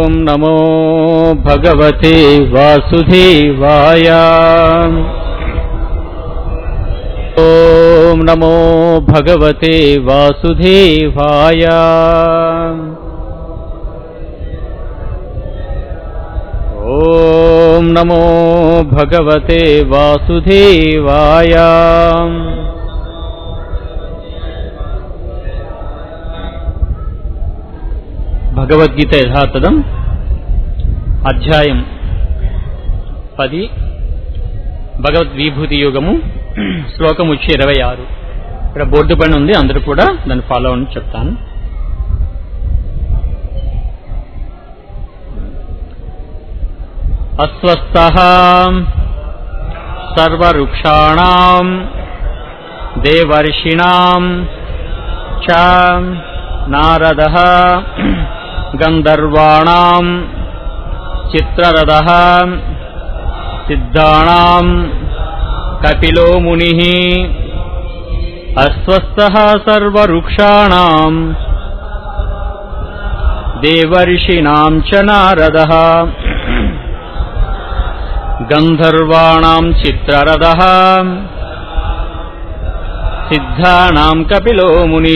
ॐ नमो भगवते वासुदेवाय ॐ नमो भगवते वासुदेवाय ॐ नमो भगवते वासुदेवाय భగవద్గీత యథాతథం అధ్యాయం పది భగవద్విభూతి యోగము శ్లోకం వచ్చి ఇరవై ఆరు ఇక్కడ బోర్డు పైన ఉంది అందరూ కూడా దాన్ని ఫాలో అని చెప్తాను అస్వస్థ సర్వవృక్షాణం దేవర్షిణాం చ నారద గంధర్వాణం చిత్రరథ సిద్ధాణం కపిలో ముని అస్వస్థ సర్వవృక్షాణం దేవర్షిణాం చ నారద గంధర్వాణం చిత్రరథ సిద్ధానాం కపిలో ముని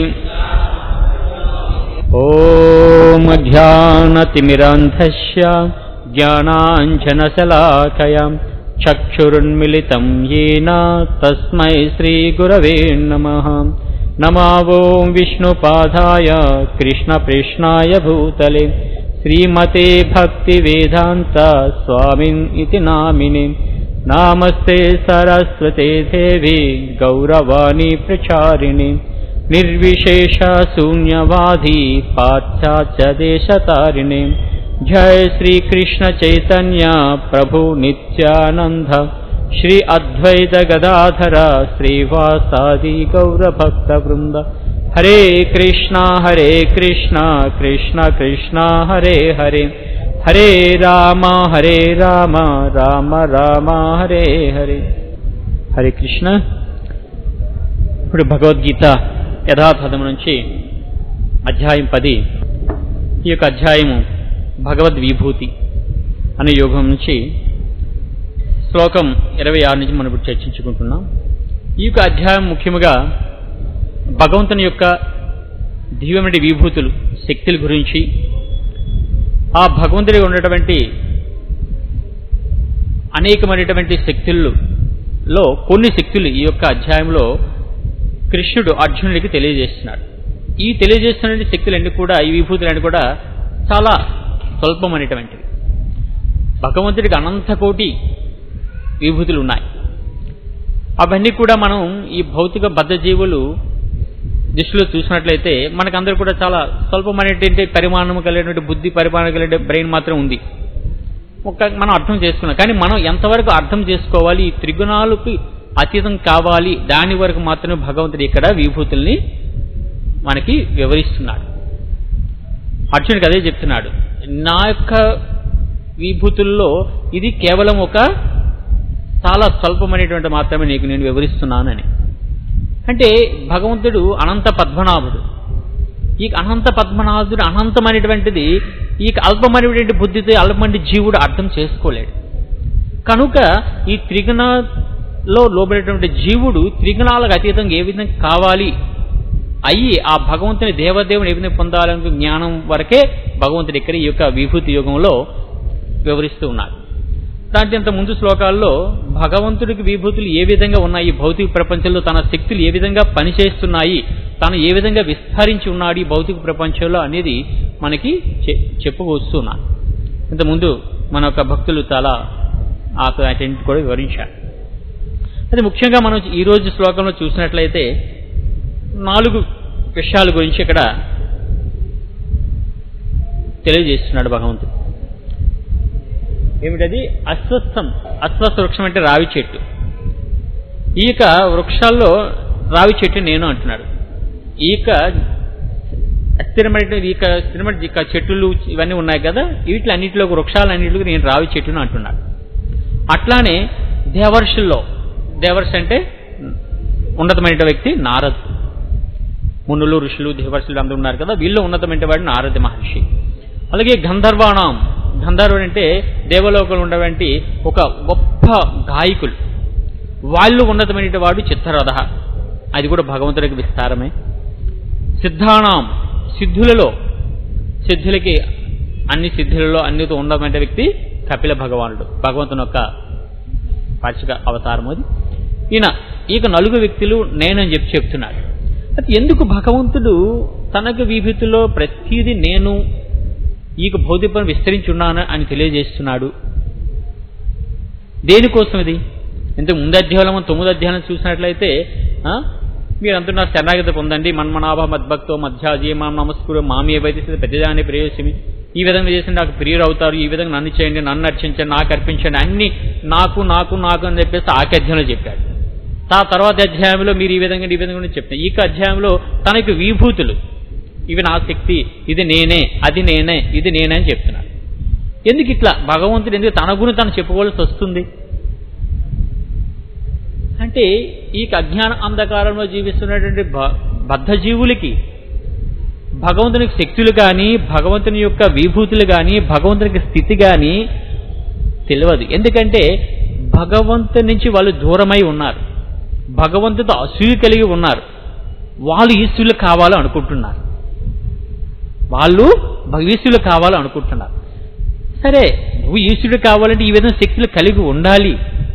ఓం జ్ఞానతిమిరాంధస్య జ్ఞానాంజనశలాకయ చక్షురున్మిళితం येन తస్మై శ్రీగురవే నమః नमा ఓం విష్ణుపాదాయ కృష్ణప్రేష్ణాయ భూతలే శ్రీమతే భక్తివేదాంత స్వామిన్ ఇతి నామిని నామస్తే సరస్వతే దేవి గౌరవాణి ప్రచారిణి నిర్విశేష శూన్యవాది పాశ్చాత్య దేశతారిణి జయ శ్రీ కృష్ణ చైతన్య ప్రభు నిత్యానంద శ్రీ అద్వైత గదాధర శ్రీవాసాది గౌరభక్త బృంద హరే కృష్ణ హరే కృష్ణ కృష్ణ కృష్ణ హరే హరే హరే రామ హరే రామ రామ రామ హరే హరే హరే కృష్ణ ఇప్పుడు భగవద్గీత యథాతథం నుంచి అధ్యాయం పది ఈ యొక్క అధ్యాయము భగవద్విభూతి అనే యోగం నుంచి శ్లోకం ఇరవై ఆరు నుంచి మనం ఇప్పుడు చర్చించుకుంటున్నాం ఈ యొక్క అధ్యాయం ముఖ్యముగా భగవంతుని యొక్క దివ్యమైన విభూతులు శక్తుల గురించి ఆ భగవంతుడి ఉన్నటువంటి అనేకమైనటువంటి శక్తుల్లో కొన్ని శక్తులు ఈ యొక్క అధ్యాయంలో కృష్ణుడు అర్జునుడికి తెలియజేస్తున్నాడు ఈ తెలియజేస్తున్న శక్తులన్నీ కూడా ఈ విభూతులన్నీ కూడా చాలా స్వల్పమైనటువంటివి భగవంతుడికి అనంత కోటి విభూతులు ఉన్నాయి అవన్నీ కూడా మనం ఈ భౌతిక బద్ధజీవులు దృష్టిలో చూసినట్లయితే మనకందరూ కూడా చాలా స్వల్పమైనటువంటి పరిమాణం కలిగినటువంటి బుద్ధి పరిమాణం కలిగిన బ్రెయిన్ మాత్రం ఉంది ఒక మనం అర్థం చేసుకున్నాం కానీ మనం ఎంతవరకు అర్థం చేసుకోవాలి ఈ త్రిగుణాలకు అతీతం కావాలి దాని వరకు మాత్రమే భగవంతుడు ఇక్కడ విభూతుల్ని మనకి వివరిస్తున్నాడు అర్జునుడికి అదే చెప్తున్నాడు నా యొక్క విభూతుల్లో ఇది కేవలం ఒక చాలా స్వల్పమైనటువంటి మాత్రమే నీకు నేను వివరిస్తున్నానని అంటే భగవంతుడు అనంత పద్మనాభుడు ఈ అనంత పద్మనాభుడు అనంతమైనటువంటిది ఈ అల్పమైనటువంటి బుద్ధితో అల్పమైన జీవుడు అర్థం చేసుకోలేడు కనుక ఈ త్రిగుణలో లోబడేటువంటి జీవుడు త్రిగుణాలకు అతీతంగా ఏ విధంగా కావాలి అయ్యి ఆ భగవంతుని దేవదేవుని ఏ విధంగా పొందాలనే జ్ఞానం వరకే భగవంతుడు ఇక్కడ ఈ యొక్క విభూతి యుగంలో వివరిస్తూ ఉన్నాడు దాంట్లో ఇంత ముందు శ్లోకాల్లో భగవంతుడికి విభూతులు ఏ విధంగా ఉన్నాయి ఈ భౌతిక ప్రపంచంలో తన శక్తులు ఏ విధంగా పనిచేస్తున్నాయి తాను ఏ విధంగా విస్తరించి ఉన్నాడు ఈ భౌతిక ప్రపంచంలో అనేది మనకి చెప్పుకొస్తున్నాను ఇంతకుముందు మన యొక్క భక్తులు చాలా ఆ అటెంట్ కూడా వివరించారు అది ముఖ్యంగా మనం ఈ రోజు శ్లోకంలో చూసినట్లయితే నాలుగు విషయాల గురించి ఇక్కడ తెలియజేస్తున్నాడు భగవంతుడు ఏమిటది అస్వస్థం అస్వస్థ వృక్షం అంటే రావి చెట్టు ఈ యొక్క వృక్షాల్లో రావి చెట్టు నేను అంటున్నాడు ఈ యొక్క అస్థిరమైన ఈ యొక్క స్థిరమైన ఈ యొక్క చెట్లు ఇవన్నీ ఉన్నాయి కదా వీటిలన్నింటిలో వృక్షాలన్నింటిలో నేను రావి చెట్టును అంటున్నాడు అట్లానే దేవర్షుల్లో దేవర్షి అంటే ఉన్నతమైన వ్యక్తి నారదు మునులు ఋషులు దేవర్షులు అందరూ ఉన్నారు కదా వీళ్ళు ఉన్నతమైన వాడు నారద మహర్షి అలాగే గంధర్వాణం గంధర్వుడు అంటే దేవలోకంలో ఉన్నటువంటి ఒక గొప్ప గాయకులు వాళ్ళు ఉన్నతమైన వాడు చిత్తరథ అది కూడా భగవంతుడికి విస్తారమే సిద్ధాణం సిద్ధులలో సిద్ధులకి అన్ని సిద్ధులలో అన్నితో ఉన్నటువంటి వ్యక్తి కపిల భగవానుడు భగవంతుని యొక్క పాచిక అవతారం అది ఈయన ఇక నలుగు వ్యక్తులు నేనని చెప్పి చెప్తున్నాడు అది ఎందుకు భగవంతుడు తనకు విభూతిలో ప్రతిదీ నేను ఈక భౌతికం విస్తరించున్నాను అని తెలియజేస్తున్నాడు దేనికోసం ఇది ఇంతకు ముందు అధ్యాయంలో తొమ్మిది అధ్యాయం చూసినట్లయితే ఆ, మీరు అంటున్నారు శరణాగతి పొందండి మన్మనాభ మద్భక్తో మధ్యాజీయమా నమస్కురు మామి ఏవైతే పెద్దదాన్ని ప్రేయసిమి ఈ విధంగా చేసి నాకు ప్రియులు అవుతారు ఈ విధంగా నన్ను చేయండి నన్ను అర్చించండి నాకు అర్పించండి అన్ని నాకు నాకు నాకు అని చెప్పేసి ఆకి అధ్యాయంలో చెప్పాడు ఆ తర్వాత అధ్యాయంలో మీరు ఈ విధంగా ఈ విధంగా చెప్తారు ఈ అధ్యాయంలో తనకు విభూతులు ఇవి నా శక్తి ఇది నేనే అది నేనే ఇది నేనే అని చెప్తున్నాడు ఎందుకు ఇట్లా భగవంతుడు ఎందుకు తన గురించి తను చెప్పుకోవాల్సి వస్తుంది అంటే ఈ అజ్ఞాన అంధకారంలో జీవిస్తున్నటువంటి బ- బద్ధజీవులకి భగవంతునికి శక్తులు కానీ భగవంతుని యొక్క విభూతులు కానీ భగవంతునికి స్థితి కానీ తెలియదు ఎందుకంటే భగవంతుని నుంచి వాళ్ళు దూరమై ఉన్నారు భగవంతుతో అసూయ కలిగి ఉన్నారు వాళ్ళు ఈశ్వరులు కావాలో అనుకుంటున్నారు వాళ్ళు ఈశ్వరులు కావాలో అనుకుంటున్నారు సరే నువ్వు ఈశ్వరుడు కావాలంటే ఈ విధంగా శక్తులు కలిగి ఉండాలి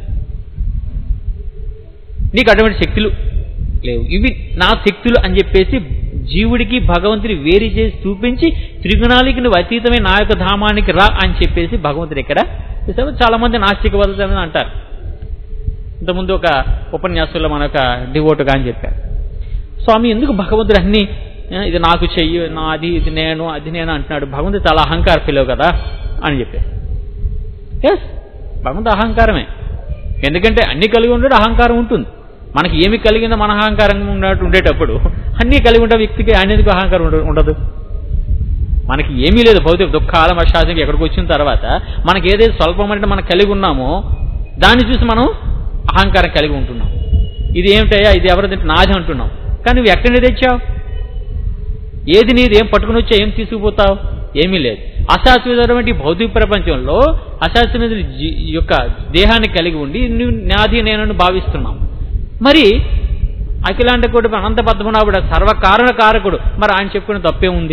నీకు అటువంటి శక్తులు లేవు ఇవి నా శక్తులు అని చెప్పేసి జీవుడికి భగవంతుని వేరు చేసి చూపించి త్రిగుణాలకి నువ్వు అతీతమే నా యొక్క ధామానికి రా అని చెప్పేసి భగవంతుడు ఇక్కడ చూసావా? చాలా మంది నాస్తికవాదులు అంటారు ఇంతకుముందు ఒక ఉపన్యాసంలో మన ఒక డివోటుగా అని చెప్పారు స్వామి ఎందుకు భగవంతుడు అన్ని ఆ, ఇది నాకు చెయ్యి నాది ఇది నేను అది నేను అంటున్నాడు భగవంతుడు చాలా అహంకార ఫీలో కదా అని చెప్పారు ఎస్ భగవంతుడు అహంకారమే ఎందుకంటే అన్ని కలిగి ఉండడు అహంకారం ఉంటుంది మనకి ఏమి కలిగిందో మన అహంకారం ఉన్నట్టు ఉండేటప్పుడు అన్నీ కలిగి ఉండే వ్యక్తికి ఆయన ఎందుకు అహంకారం ఉండ- ఉండదు మనకి ఏమీ లేదు భౌతిక దుఃఖాల మశాసనకి ఎక్కడికి వచ్చిన తర్వాత మనకి ఏదైతే స్వల్పమంటే మనం కలిగి ఉన్నామో దాన్ని చూసి మనం అహంకారం కలిగి ఉంటున్నాం ఇది ఏమిటయ్యా ఇది ఎవరిది నాది అంటున్నాం కానీ నువ్వు ఎక్కడి నుంచి తెచ్చావు ఏది నీది ఏం పట్టుకుని వచ్చా ఏం తీసుకుపోతావు ఏమీ లేదు అశాశ్వతమైనటువంటి భౌతిక ప్రపంచంలో అశాశ్వత జీ- యొక్క దేహాన్ని కలిగి ఉండి నువ్వు నాది నేనని భావిస్తున్నాం మరి అఖిలాండ కోటి అనంత పద్మనాభుడు సర్వకారణ కారకుడు మరి ఆయన చెప్పుకునే తప్పే ఉంది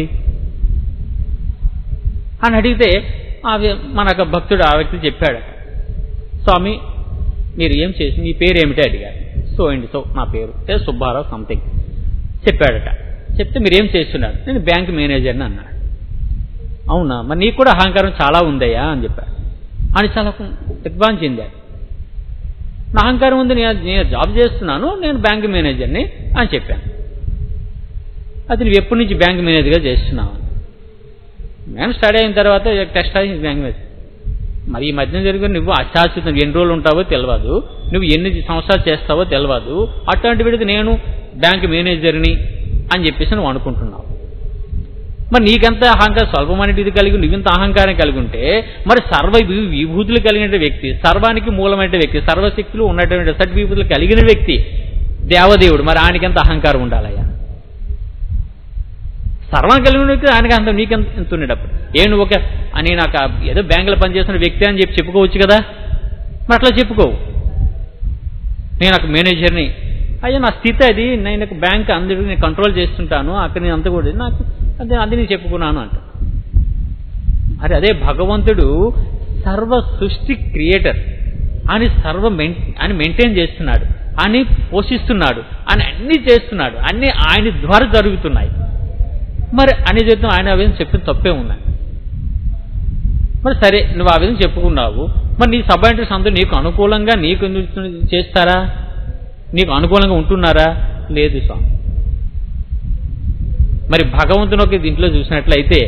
అని అడిగితే ఆ వ్య- మన యొక్క భక్తుడు ఆ వ్యక్తి చెప్పాడు స్వామి మీరు ఏం చేసి మీ పేరు ఏమిటి అడిగారు సో అండి సో నా పేరు ఏ సుబ్బారావు సంథింగ్ చెప్పాడట చెప్తే మీరు ఏం చేస్తున్నారు నేను బ్యాంక్ మేనేజర్ని అన్నాడు అవునా మరి నీకు కూడా అహంకారం చాలా ఉందయ్యా అని చెప్పాడు అని చాలా దిగ్భాంతి చెందాడు నా అహంకారం ఉంది నేను నేను జాబ్ చేస్తున్నాను నేను బ్యాంక్ మేనేజర్ని అని చెప్పాను అది నువ్వు ఎప్పటి నుంచి బ్యాంక్ మేనేజర్గా చేస్తున్నావు నేను స్టడీ అయిన తర్వాత టెస్ట్ అయ్యి బ్యాంక్ మేనేజర్ మరి ఈ మధ్యన జరిగిన నువ్వు అశాశ్వతం ఎన్ని రోజులు ఉంటావో తెలియదు నువ్వు ఎన్ని సంవత్సరాలు చేస్తావో తెలియదు అట్లాంటి వీడికి నేను బ్యాంక్ మేనేజర్ని అని చెప్పేసి నువ్వు అనుకుంటున్నావు మరి నీకెంత అహంకారం స్వల్పమైనది కలిగి నువ్వింత అహంకారం కలిగి ఉంటే మరి సర్వ వి- విభూతులు కలిగిన వ్యక్తి సర్వానికి మూలమైన వ్యక్తి సర్వశక్తులు ఉన్నటువంటి సట్ విభూతులు కలిగిన వ్యక్తి దేవదేవుడు మరి ఆయనకెంత అహంకారం ఉండాలయ్యా సర్వం కలిగిన వ్యక్తి ఆయనకి అంత నీకెంత ఎంత ఉండేటప్పుడు ఏ నువ్వు ఒక అని నాకు ఆ ఏదో బ్యాంకులో పనిచేస్తున్న వ్యక్తి అని చెప్పి చెప్పుకోవచ్చు కదా మరి అట్లా చెప్పుకోవు నేను ఒక మేనేజర్ని అయ్యా నా స్థితి అది నేను ఒక బ్యాంక్ అందరికీ నేను కంట్రోల్ చేస్తుంటాను అక్కడ నేను అంతా కూడా నాకు అదే అది నేను చెప్పుకున్నాను అంట మరి అదే భగవంతుడు సర్వ సృష్టి క్రియేటర్ అని సర్వ మెయిన్ అని మెయింటైన్ చేస్తున్నాడు అని పోషిస్తున్నాడు అని అన్ని చేస్తున్నాడు అన్ని ఆయన ద్వారా జరుగుతున్నాయి మరి అన్ని చేద్దాం ఆయన ఆ విధంగా చెప్పిన తప్పే ఉందని మరి సరే నువ్వు ఆ విధంగా చెప్పుకున్నావు మరి నీ సబ్ ఇంట్రెస్ట్ అందరూ నీకు అనుకూలంగా నీకు ఎందుకు చేస్తారా నీకు అనుకూలంగా ఉంటున్నారా లేదు స్వామి మరి భగవంతుని ఒక దీంట్లో చూసినట్లయితే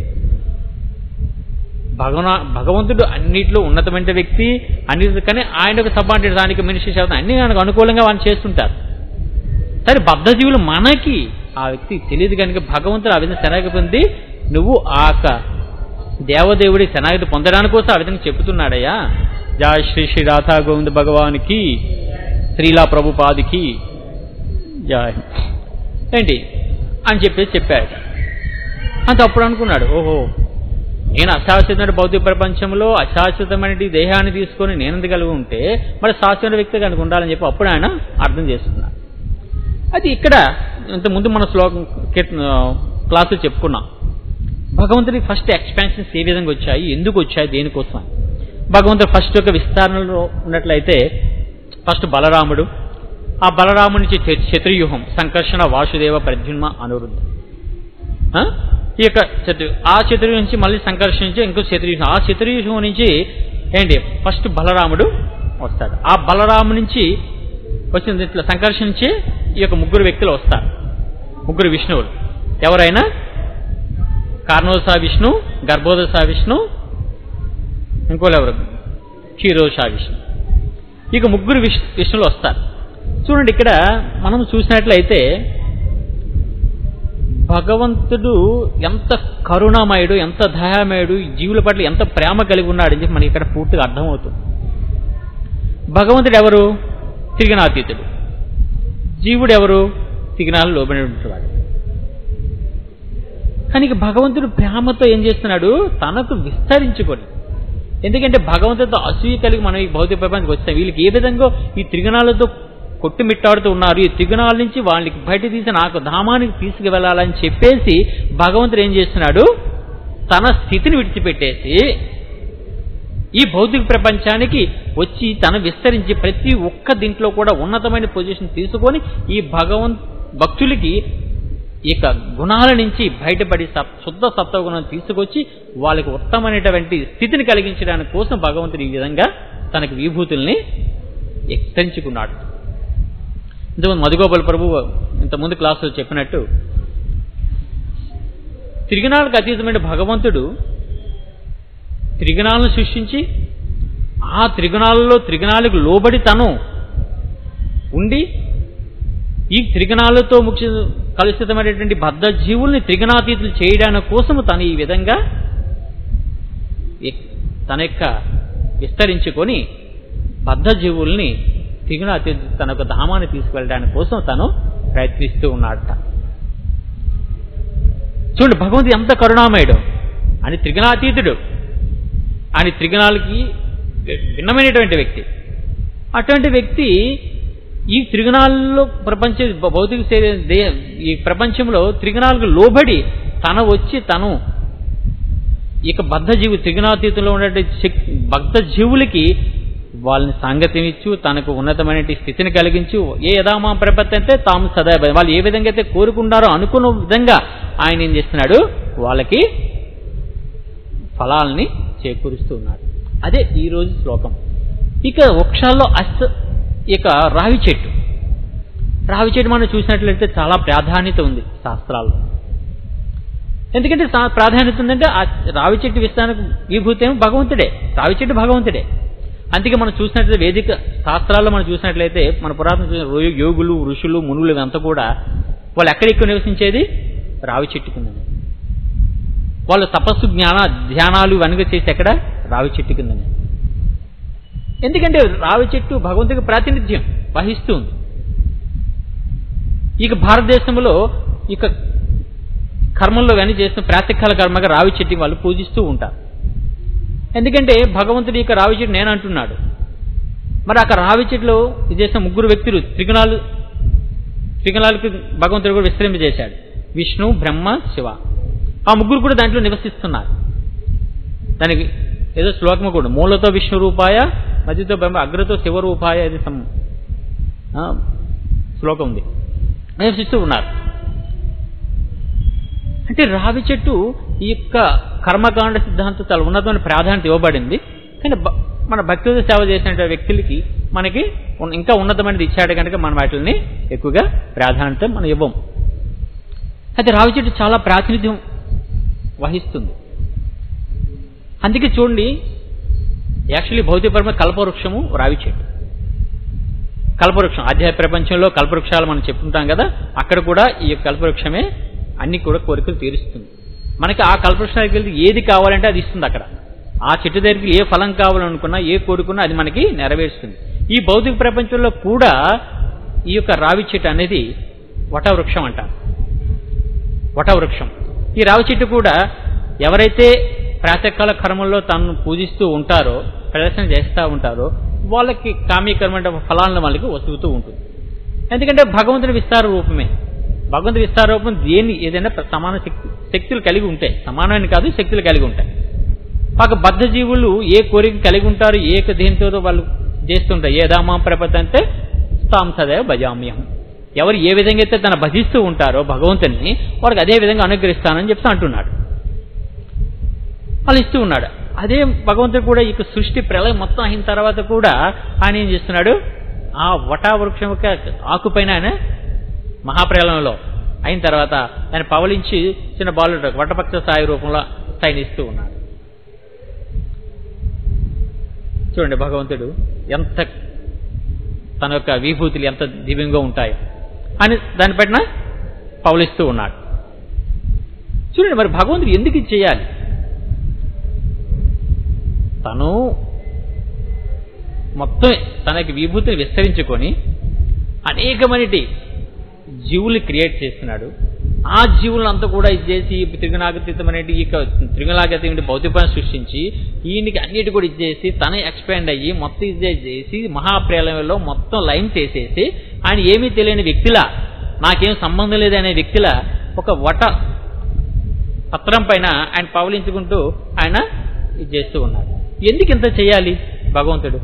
భగవన భగవంతుడు అన్నిట్లో ఉన్నతమైన వ్యక్తి అన్ని కానీ ఆయన యొక్క సబాంటి దానికి మనిషి శాతం అన్ని ఆయనకు అనుకూలంగా వాళ్ళు చేస్తుంటారు సరే బద్ధజీవులు మనకి ఆ వ్యక్తి తెలియదు కనుక భగవంతుడు ఆ విధంగా శనాగతి పొంది నువ్వు ఆ యొక్క దేవదేవుడి శనాగతి పొందడానికి కోసం ఆ విధంగా చెబుతున్నాడయ్యా జయ శ్రీ శ్రీ రాధా గోవింద భగవానికి శ్రీలా ప్రభుపాదికి జయ ఏంటి అని చెప్పేసి చెప్పాడు అంత అప్పుడు అనుకున్నాడు ఓహో నేను అశాశ్వతమైన భౌతిక ప్రపంచంలో అశాశ్వతమైన ఈ దేహాన్ని తీసుకొని నేనందు కలిగి ఉంటే మరి శాశ్వత వ్యక్తి కనుక ఉండాలని చెప్పి అప్పుడు ఆయన అర్థం చేసుకున్నారు అది ఇక్కడ ఇంత ముందు మన శ్లోకం క్లాసు చెప్పుకున్నాం భగవంతుడికి ఫస్ట్ ఎక్స్పాన్షన్స్ ఏ విధంగా వచ్చాయి ఎందుకు వచ్చాయి దేనికోసం అని. భగవంతుడు ఫస్ట్ యొక్క విస్తరణలో ఉన్నట్లయితే ఫస్ట్ బలరాముడు ఆ బలరాముడి నుంచి చ- చతుర్వ్యూహం సంకర్షణ వాసుదేవ ప్రద్యుమ్న అనురుద్ధ ఆ? ఈ యొక్క చతు ఆ చతుర్వ్యూహం నుంచి మళ్ళీ సంకర్షణ నుంచి ఇంకో చతుర్వ్యూహం ఆ చతుర్వ్యూహం నుంచి ఏంటి ఫస్ట్ బలరాముడు వస్తాడు ఆ బలరాము నుంచి వచ్చిన ఇట్లా సంకర్షణ నుంచి ఈ యొక్క ముగ్గురు వ్యక్తులు వస్తారు ముగ్గురు విష్ణువులు ఎవరైనా కార్నోసా విష్ణు గర్భోదసా విష్ణు ఇంకోళ్ళు ఎవరు క్షీరోషా విష్ణు ఇక ముగ్గురు విష్ విష్ణువులు వస్తారు చూడండి ఇక్కడ మనం చూసినట్లయితే భగవంతుడు ఎంత కరుణామయుడు ఎంత దయామయుడు ఈ జీవుల పట్ల ఎంత ప్రేమ కలిగి ఉన్నాడని చెప్పి మనకి ఇక్కడ పూర్తిగా అర్థమవుతుంది భగవంతుడు ఎవరు త్రిగణాతీతుడు జీవుడు ఎవరు త్రిగణాలు లోబడి ఉంటున్నాడు కానీ ఇక భగవంతుడు ప్రేమతో ఏం చేస్తున్నాడు తనకు విస్తరించుకొని ఎందుకంటే భగవంతుడితో అసూయ కలిగి మనం ఈ భౌతిక ప్రపంచానికి వస్తాం వీళ్ళకి ఏ విధంగా ఈ త్రిగుణాలతో కొట్టుమిట్టాడుతూ ఉన్నారు ఈ త్రిగుణాల నుంచి వాళ్ళకి బయట తీసి నాకు ధామానికి తీసుకువెళ్ళాలని చెప్పేసి భగవంతుడు ఏం చేస్తున్నాడు తన స్థితిని విడిచిపెట్టేసి ఈ భౌతిక ప్రపంచానికి వచ్చి తను విస్తరించి ప్రతి ఒక్క దీంట్లో కూడా ఉన్నతమైన పొజిషన్ తీసుకొని ఈ భగవంత్ భక్తులకి ఇక గుణాల నుంచి బయటపడి సత్ శుద్ధ సత్వగుణం తీసుకొచ్చి వాళ్ళకి ఉత్తమమైనటువంటి స్థితిని కలిగించడానికి కోసం భగవంతుడు ఈ విధంగా తనకి విభూతుల్ని విస్తరించుకున్నాడు ఇంతకుముందు మధుగోపాల్ ప్రభు ఇంతకుముందు క్లాసులో చెప్పినట్టు త్రిగుణాలకు అతీతమైన భగవంతుడు త్రిగుణాలను సృష్టించి ఆ త్రిగుణాలలో త్రిగుణాలకు లోబడి తను ఉండి ఈ త్రిగుణాలతో ముఖ్య కలుషితమైనటువంటి బద్ధ జీవుల్ని త్రిగుణాతీతులు చేయడానికి కోసము తను ఈ విధంగా ఎక్- తన యొక్క విస్తరించుకొని బద్ధ జీవుల్ని త్రిగుణాతీతు తన యొక్క ధామాన్ని తీసుకెళ్ళడానికి కోసం తను ప్రయత్నిస్తూ ఉన్నాడట చూడండి భగవంతుడు ఎంత కరుణామయుడు అని త్రిగుణాతీతుడు అని త్రిగుణాలకి భిన్నమైనటువంటి వ్యక్తి అటువంటి వ్యక్తి ఈ త్రిగుణాల్లో ప్రపంచ భౌతిక శరీర- దే- ఈ ప్రపంచంలో త్రిగుణాలకు లోబడి తన వచ్చి తను ఇక బద్ధ జీవు త్రిగుణాతీతంలో ఉండే బద్ధ జీవులకి వాళ్ళని సాంగత్యమిచ్చు తనకు ఉన్నతమైన స్థితిని కలిగించు ఏ యథామా ప్రపత్తి అంటే తాము సదా వాళ్ళు ఏ విధంగా అయితే కోరుకున్నారో అనుకున్న విధంగా ఆయన ఏం చేస్తున్నాడు వాళ్ళకి ఫలాల్ని చేకూరుస్తూ ఉన్నాడు అదే ఈ రోజు శ్లోకం ఇక వృక్షాల్లో అస్త ఇక రావి చెట్టు రావి చెట్టు మనం చూసినట్లయితే చాలా ప్రాధాన్యత ఉంది శాస్త్రాల్లో ఎందుకంటే సా- ప్రాధాన్యత ఉందంటే ఆ రావి చెట్టు విస్తానికి విభూతి ఏమో భగవంతుడే రావి చెట్టు భగవంతుడే అందుకే మనం చూసినట్లయితే వేదిక శాస్త్రాల్లో మనం చూసినట్లయితే మన పురాతన చూసిన రో- యోగులు ఋషులు మునులు ఇవంతా కూడా వాళ్ళు ఎక్కడ ఎక్కువ నివసించేది రావి చెట్టు కిందనే వాళ్ళు తపస్సు జ్ఞాన ధ్యానాలు ఇవన్నీ చేసి ఎక్కడ రావి చెట్టు కిందనే ఎందుకంటే రావి చెట్టు భగవంతుడికి ప్రాతినిధ్యం వహిస్తుంది ఇక భారతదేశంలో ఇక కర్మల్లో కానీ చేసిన ప్రాతకాల కర్మగా రావి చెట్టుని వాళ్ళు పూజిస్తూ ఉంటారు ఎందుకంటే భగవంతుడి యొక్క రావి చెట్టు నేను అంటున్నాడు మరి అక్కడ రావి చెట్టులో ఇది చేసిన ముగ్గురు వ్యక్తులు త్రిగుణాలు త్రిగుణాలకు భగవంతుడు కూడా విస్తరింపజేశాడు విష్ణు బ్రహ్మ శివ ఆ ముగ్గురు కూడా దాంట్లో నివసిస్తున్నారు దానికి ఏదో శ్లోకము కూడా మూలతో విష్ణు రూపాయ మధ్యతో బ్రహ్మ అగ్రతో శివ రూపాయ ఇది సం ఆ, శ్లోకం ఉంది నివసిస్తూ ఉన్నారు అంటే రావి చెట్టు ఈ యొక్క కర్మకాండ సిద్ధాంతం చాలా ఉన్నతమైన ప్రాధాన్యత ఇవ్వబడింది కానీ బ- మన భక్తుల సేవ చేసిన వ్యక్తులకి మనకి ఉన్- ఇంకా ఉన్నతమైనది ఇచ్చాడు కనుక మనం వాటిని ఎక్కువగా ప్రాధాన్యత మనం ఇవ్వం అయితే రావి చెట్టు చాలా ప్రాతినిధ్యం వహిస్తుంది అందుకే చూడండి యాక్చువల్లీ భౌతికపరమైన కల్పవృక్షము రావి చెట్టు కల్పవృక్షం ఆధ్యాత్మిక ప్రపంచంలో కల్పవృక్షాలు మనం చెప్పుకుంటాం కదా అక్కడ కూడా ఈ యొక్క కల్పవృక్షమే అన్ని కూడా కోరికలు తీరుస్తుంది మనకి ఆ కల్పవృక్షానికి వెళ్తే ఏది కావాలంటే అది ఇస్తుంది అక్కడ ఆ చెట్టు దగ్గరికి ఏ ఫలం కావాలనుకున్నా ఏ కోరుకున్నా అది మనకి నెరవేరుస్తుంది ఈ భౌతిక ప్రపంచంలో కూడా ఈ యొక్క రావి చెట్టు అనేది వటవృక్షం అంటారు వటవృక్షం ఈ రావి చెట్టు కూడా ఎవరైతే ప్రాతకాల కర్మల్లో తనను పూజిస్తూ ఉంటారో ప్రదర్శన చేస్తూ ఉంటారో వాళ్ళకి కామ్యకరమైన ఫలాలను వాళ్ళకి వస్తువుతూ ఉంటుంది ఎందుకంటే భగవంతుని విస్తార రూపమే భగవంతుని విస్తార రూపం దేని ఏదైనా ప్ర- సమాన శక్తి శక్తులు కలిగి ఉంటాయి సమానమైన కాదు శక్తులు కలిగి ఉంటాయి పాక బద్ధ జీవులు ఏ కోరిక కలిగి ఉంటారు ఏ దేనితో వాళ్ళు చేస్తుంటారు ఏదామా ప్రపంచంటే స్థాం సదైవ భజామ్యహం ఎవరు ఏ విధంగా అయితే తన భజిస్తూ ఉంటారో భగవంతుని వారికి అదే విధంగా అనుగ్రహిస్తానని చెప్తూ అంటున్నాడు వాళ్ళు ఇస్తూ ఉన్నాడు అదే భగవంతుడు కూడా ఇక సృష్టి ప్రళయం మొత్తం అయిన తర్వాత కూడా ఆయన ఏం చేస్తున్నాడు ఆ వటా వృక్షం యొక్క ఆకుపైన ఆయన మహాప్రళయంలో అయిన తర్వాత ఆయన పవలించి చిన్న బాలుడు వటపక్ష సాయి రూపంలో సైనిస్తూ ఉన్నాడు చూడండి భగవంతుడు ఎంత తన యొక్క విభూతులు ఎంత దివ్యంగా ఉంటాయో అని దానిపైన పౌలిస్తూ ఉన్నాడు చూడండి మరి భగవంతుడు ఎందుకు ఇది చేయాలి తను మొత్తం తన యొక్క విభూతిని విస్తరించుకొని అనేకమైనటి జీవుల్ని క్రియేట్ చేస్తున్నాడు ఆ జీవులంతా కూడా ఇది చేసి త్రిగుణాగతీతమైన ఈ త్రిగుణాగతమైన భౌతికాన్ని సృష్టించి ఈయనకి అన్నిటి కూడా ఇచ్చేసి తన ఎక్స్పాండ్ అయ్యి మొత్తం ఇది చేసి మహాప్రేలంలో మొత్తం లైన్ చేసేసి ఆయన ఏమీ తెలియని వ్యక్తిలా నాకేం సంబంధం లేదనే వ్యక్తిలా ఒక వట పత్రం పైన ఆయన పవలించుకుంటూ ఆయన ఇది చేస్తూ ఉన్నాడు ఎందుకు ఇంత చేయాలి భగవంతుడు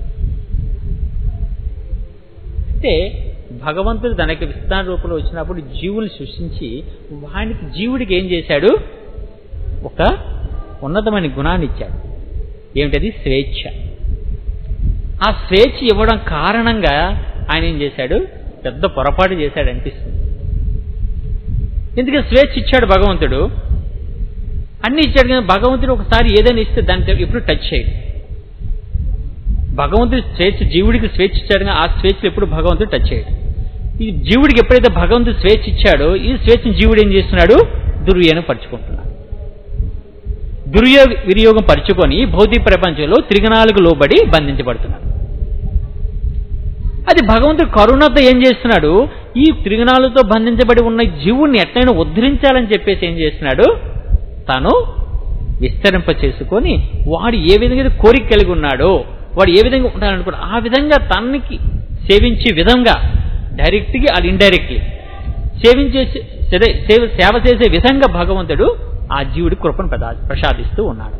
అంటే భగవంతుడు తనకి విస్తార రూపంలో వచ్చినప్పుడు జీవులు సృష్టించి వానికి జీవుడికి ఏం చేశాడు ఒక ఉన్నతమైన గుణాన్ని ఇచ్చాడు ఏమిటది స్వేచ్ఛ ఆ స్వేచ్ఛ ఇవ్వడం కారణంగా ఆయన ఏం చేశాడు పెద్ద పొరపాటు చేశాడు అనిపిస్తుంది ఎందుకంటే స్వేచ్ఛ ఇచ్చాడు భగవంతుడు అన్ని ఇచ్చాడు కానీ భగవంతుడు ఒకసారి ఏదైనా ఇస్తే దాన్ని ఎప్పుడు టచ్ చేయడు భగవంతుడి స్వేచ్ఛ జీవుడికి స్వేచ్ఛ ఇచ్చాడు కానీ ఆ స్వేచ్ఛ ఎప్పుడు భగవంతుడు టచ్ చేయడు ఈ జీవుడికి ఎప్పుడైతే భగవంతుడు స్వేచ్ఛ ఇచ్చాడో ఈ స్వేచ్ఛను జీవుడు ఏం చేస్తున్నాడు దుర్వ్యయం పరుచుకుంటున్నాడు దుర్యోగ వినియోగం పరుచుకొని భౌతిక ప్రపంచంలో త్రిగణాలకు లోబడి బంధించబడుతున్నాడు అది భగవంతుడు కరుణతో ఏం చేస్తున్నాడు ఈ త్రిగుణాలతో బంధించబడి ఉన్న జీవుణ్ణి ఎట్లయినా ఉద్ధరించాలని చెప్పేసి ఏం చేస్తున్నాడు తాను విస్తరింప చేసుకొని వాడు ఏ విధంగా అయితే కోరిక కలిగి ఉన్నాడో వాడు ఏ విధంగా ఉండాలనుకున్నా ఆ విధంగా తనకి సేవించే విధంగా డైరెక్ట్గా అది ఇండైరెక్ట్లీ సేవించే సేవ సేవ చేసే విధంగా భగవంతుడు ఆ జీవుడి కృపను ప్రదా- ప్రసాదిస్తూ ఉన్నాడు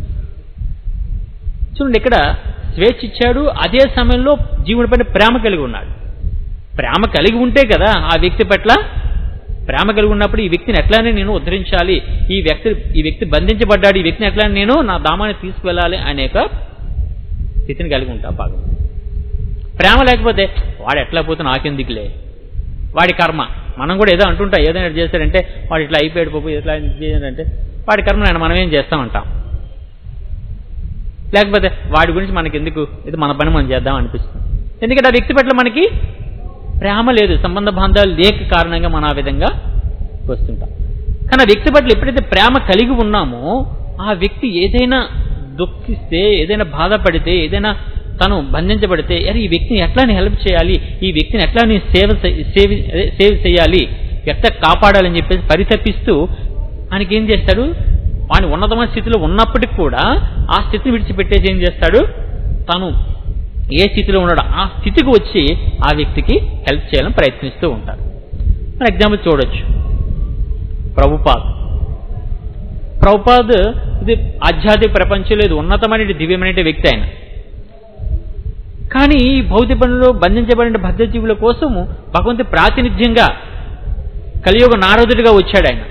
చూడండి ఇక్కడ స్వేచ్ఛ ఇచ్చాడు అదే సమయంలో జీవుడి పైన ప్రేమ కలిగి ఉన్నాడు ప్రేమ కలిగి ఉంటే కదా ఆ వ్యక్తి పట్ల ప్రేమ కలిగి ఉన్నప్పుడు ఈ వ్యక్తిని ఎట్లానే నేను ఉద్ధరించాలి ఈ వ్యక్తి ఈ వ్యక్తి బంధించబడ్డాడు ఈ వ్యక్తిని ఎట్లా నేను నా దామాన్ని తీసుకువెళ్ళాలి అనే ఒక స్థితిని కలిగి ఉంటా బాగా ప్రేమ లేకపోతే వాడు ఎట్లా పోతే నాకెందుకులే వాడి కర్మ మనం కూడా ఏదో అంటుంటా ఏదైనా చేశాడంటే వాడు ఇట్లా అయిపోయాడు పోపు ఇట్లా చేశాడంటే వాడి కర్మ నేను మనం ఏం చేస్తామంటాం లేకపోతే వాడి గురించి మనకి ఎందుకు ఇది మన పని మనం చేద్దాం అనిపిస్తుంది ఎందుకంటే ఆ వ్యక్తి పట్ల మనకి ప్రేమ లేదు సంబంధ బాంధాలు లేక కారణంగా మనం ఆ విధంగా వస్తుంటాం కానీ ఆ వ్యక్తి పట్ల ఎప్పుడైతే ప్రేమ కలిగి ఉన్నామో ఆ వ్యక్తి ఏదైనా దుఃఖిస్తే ఏదైనా బాధపడితే ఏదైనా తను బంధించబడితే అరే ఈ వ్యక్తిని ఎట్లా నేను హెల్ప్ చేయాలి ఈ వ్యక్తిని ఎట్లా నేను సేవ చే- సేవ అదే సేవ చేయాలి ఎట్లా కాపాడాలని చెప్పేసి పరితపిస్తూ ఆయనకి ఏం చేస్తాడు వాని ఉన్నతమైన స్థితిలో ఉన్నప్పటికి కూడా ఆ స్థితిని విడిచిపెట్టేసి ఏం చేస్తాడు తను ఏ స్థితిలో ఉన్నాడో ఆ స్థితికి వచ్చి ఆ వ్యక్తికి హెల్ప్ చేయాలని ప్రయత్నిస్తూ ఉంటారు మన ఎగ్జాంపుల్ చూడొచ్చు ప్రభుపాద్ ప్రభుపాద్ ఇది ఆధ్యాత్మిక ప్రపంచంలో ఇది ఉన్నతమైన దివ్యమైన వ్యక్తి ఆయన కానీ ఈ భౌతిక పనులు బంధించబడిన భద్రజీవుల కోసము భగవంతు ప్రాతినిధ్యంగా కలియుగ నారదుడిగా వచ్చాడు ఆయన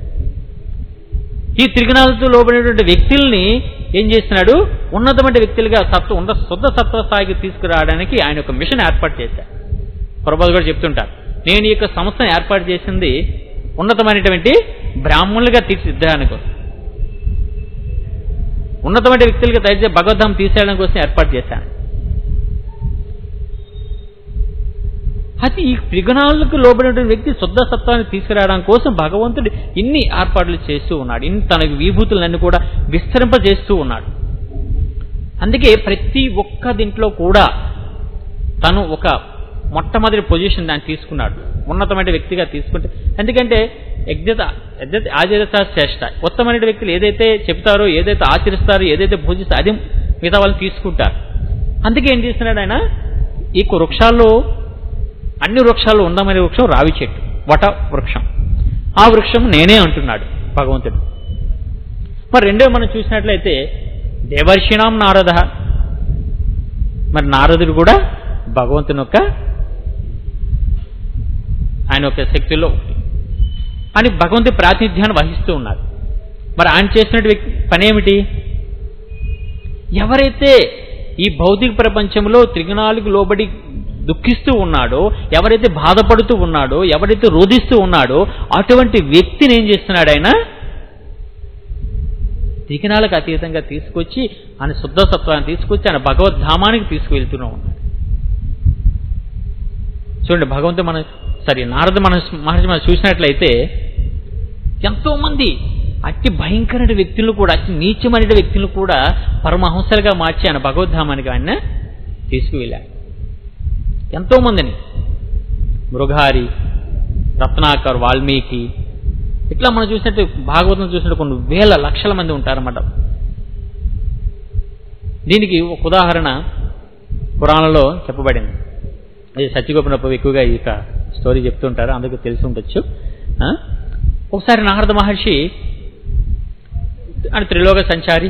ఈ త్రిగుణాలతో లోబడినటువంటి వ్యక్తుల్ని ఏం చేస్తున్నాడు ఉన్నతమైన వ్యక్తులుగా సత్వ ఉన్న శుద్ధ సత్వ స్థాయికి తీసుకురావడానికి ఆయన ఒక మిషన్ ఏర్పాటు చేశారు ప్రభాస్ కూడా చెప్తుంటారు నేను ఈ యొక్క సంస్థను ఏర్పాటు చేసింది ఉన్నతమైనటువంటి బ్రాహ్మణులుగా తీర్చిదిద్దడానికి కోసం ఉన్నతమైన వ్యక్తులుగా తయారు చేసి భగవద్ధాం తీసేయడం కోసం ఏర్పాటు చేశాను అది ఈ త్రిగుణాలకు లోబడినటువంటి వ్యక్తి శుద్ధ సత్వాన్ని తీసుకురావడం కోసం భగవంతుడు ఇన్ని ఏర్పాట్లు చేస్తూ ఉన్నాడు ఇన్ని తన విభూతులన్నీ కూడా విస్తరింపజేస్తూ ఉన్నాడు అందుకే ప్రతి ఒక్క దీంట్లో కూడా తను ఒక మొట్టమొదటి పొజిషన్ దాన్ని తీసుకున్నాడు ఉన్నతమైన వ్యక్తిగా తీసుకుంటే ఎందుకంటే యజ్ఞత యజ్ఞత ఆచరిత శ్రేష్ట ఉత్తమైన వ్యక్తులు ఏదైతే చెప్తారో ఏదైతే ఆచరిస్తారో ఏదైతే పూజిస్తారో అది మిగతా వాళ్ళు తీసుకుంటారు అందుకే ఏం చేస్తున్నాడు ఆయన ఈ వృక్షాల్లో అన్ని వృక్షాలు ఉండమైన వృక్షం రావి చెట్టు వట వృక్షం ఆ వృక్షం నేనే అంటున్నాడు భగవంతుడు మరి రెండో మనం చూసినట్లయితే దేవర్షిణాం నారద మరి నారదుడు కూడా భగవంతుని యొక్క ఆయన యొక్క శక్తిలో ఒకటి అని భగవంతుడి ప్రాతినిధ్యాన్ని వహిస్తూ ఉన్నారు మరి ఆయన చేస్తున్న వ్యక్తి పని ఏమిటి ఎవరైతే ఈ భౌతిక ప్రపంచంలో త్రిగుణాలకు లోబడి దుఃఖిస్తూ ఉన్నాడో ఎవరైతే బాధపడుతూ ఉన్నాడో ఎవరైతే రోధిస్తూ ఉన్నాడో అటువంటి వ్యక్తిని ఏం చేస్తున్నాడు ఆయన త్రిగుణాలకు అతీతంగా తీసుకొచ్చి ఆయన శుద్ధ సత్వాన్ని తీసుకొచ్చి ఆయన భగవద్ధామానికి తీసుకువెళ్తూనే ఉన్నాడు చూడండి భగవంతుడు మన సరే నారద మన మహర్షి మనం చూసినట్లయితే ఎంతో మంది అతి భయంకరమైన వ్యక్తులను కూడా అతి నీచమైన వ్యక్తులను కూడా పరమహంసలుగా మార్చి ఆయన భగవద్ధామానికి ఆయన తీసుకువెళ్ళాడు ఎంతో మందిని మృగారి రత్నాకర్ వాల్మీకి ఇట్లా మనం చూసినట్టు భాగవతం చూసినట్టు కొన్ని వేల లక్షల మంది ఉంటారన్నమాట దీనికి ఒక ఉదాహరణ పురాణంలో చెప్పబడింది అది సత్యగోపనప్ప ఎక్కువగా ఈ యొక్క స్టోరీ చెప్తుంటారు అందరికీ తెలిసి ఉండొచ్చు ఆ? ఒకసారి నారద మహర్షి ఆయన త్రిలోక సంచారి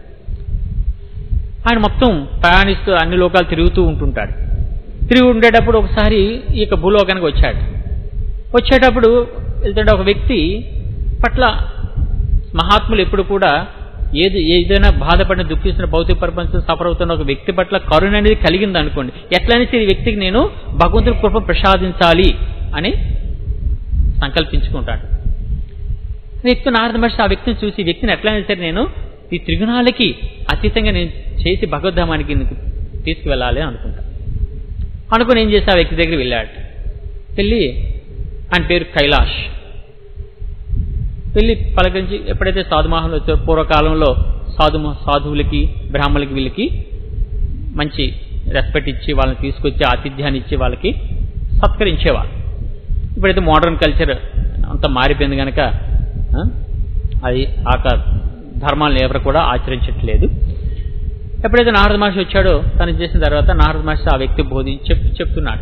ఆయన మొత్తం ప్రయాణిస్తూ అన్ని లోకాలు తిరుగుతూ ఉంటుంటాడు తిరిగి ఉండేటప్పుడు ఒకసారి ఈ యొక్క భూలోకానికి వచ్చాడు వచ్చేటప్పుడు వెళ్తుంటే ఒక వ్యక్తి పట్ల మహాత్ములు ఎప్పుడు కూడా ఏది ఏదైనా బాధపడిన దుఃఖిస్తున్న భౌతిక ప్రపంచం సఫర్ అవుతున్న ఒక వ్యక్తి పట్ల కరుణ అనేది కలిగింది అనుకోండి ఎట్లయినా సరే ఈ వ్యక్తికి నేను భగవంతుడి కృప ప్రసాదించాలి అని సంకల్పించుకుంటాడు వ్యక్తి నారద మహర్షి ఆ వ్యక్తిని చూసి ఈ వ్యక్తిని ఎట్లయినా సరే నేను ఈ త్రిగుణాలకి అతీతంగా నేను చేసి భగవద్ధామానికి నీకు తీసుకువెళ్ళాలి అని అనుకుంటా అనుకుని ఏం చేసి ఆ వ్యక్తి దగ్గర వెళ్ళాడు వెళ్ళి ఆయన పేరు కైలాష్ వెళ్ళి పలకరించి ఎప్పుడైతే సాధుమహాలు వచ్చారో పూర్వకాలంలో సాధు సాధువులకి బ్రాహ్మణులకి వీళ్ళకి మంచి రెస్పెక్ట్ ఇచ్చి వాళ్ళని తీసుకొచ్చి ఆతిథ్యాన్ని ఇచ్చి వాళ్ళకి సత్కరించేవాళ్ళు ఇప్పుడైతే మోడర్న్ కల్చర్ అంతా మారిపోయింది కనుక ఆ, అది ఆ క- ధర్మాలను ఎవరు కూడా ఆచరించట్లేదు ఎప్పుడైతే నారద మహర్షి వచ్చాడో తను చేసిన తర్వాత నారద మహర్షి ఆ వ్యక్తి బోధి చెప్ చెప్తున్నాడు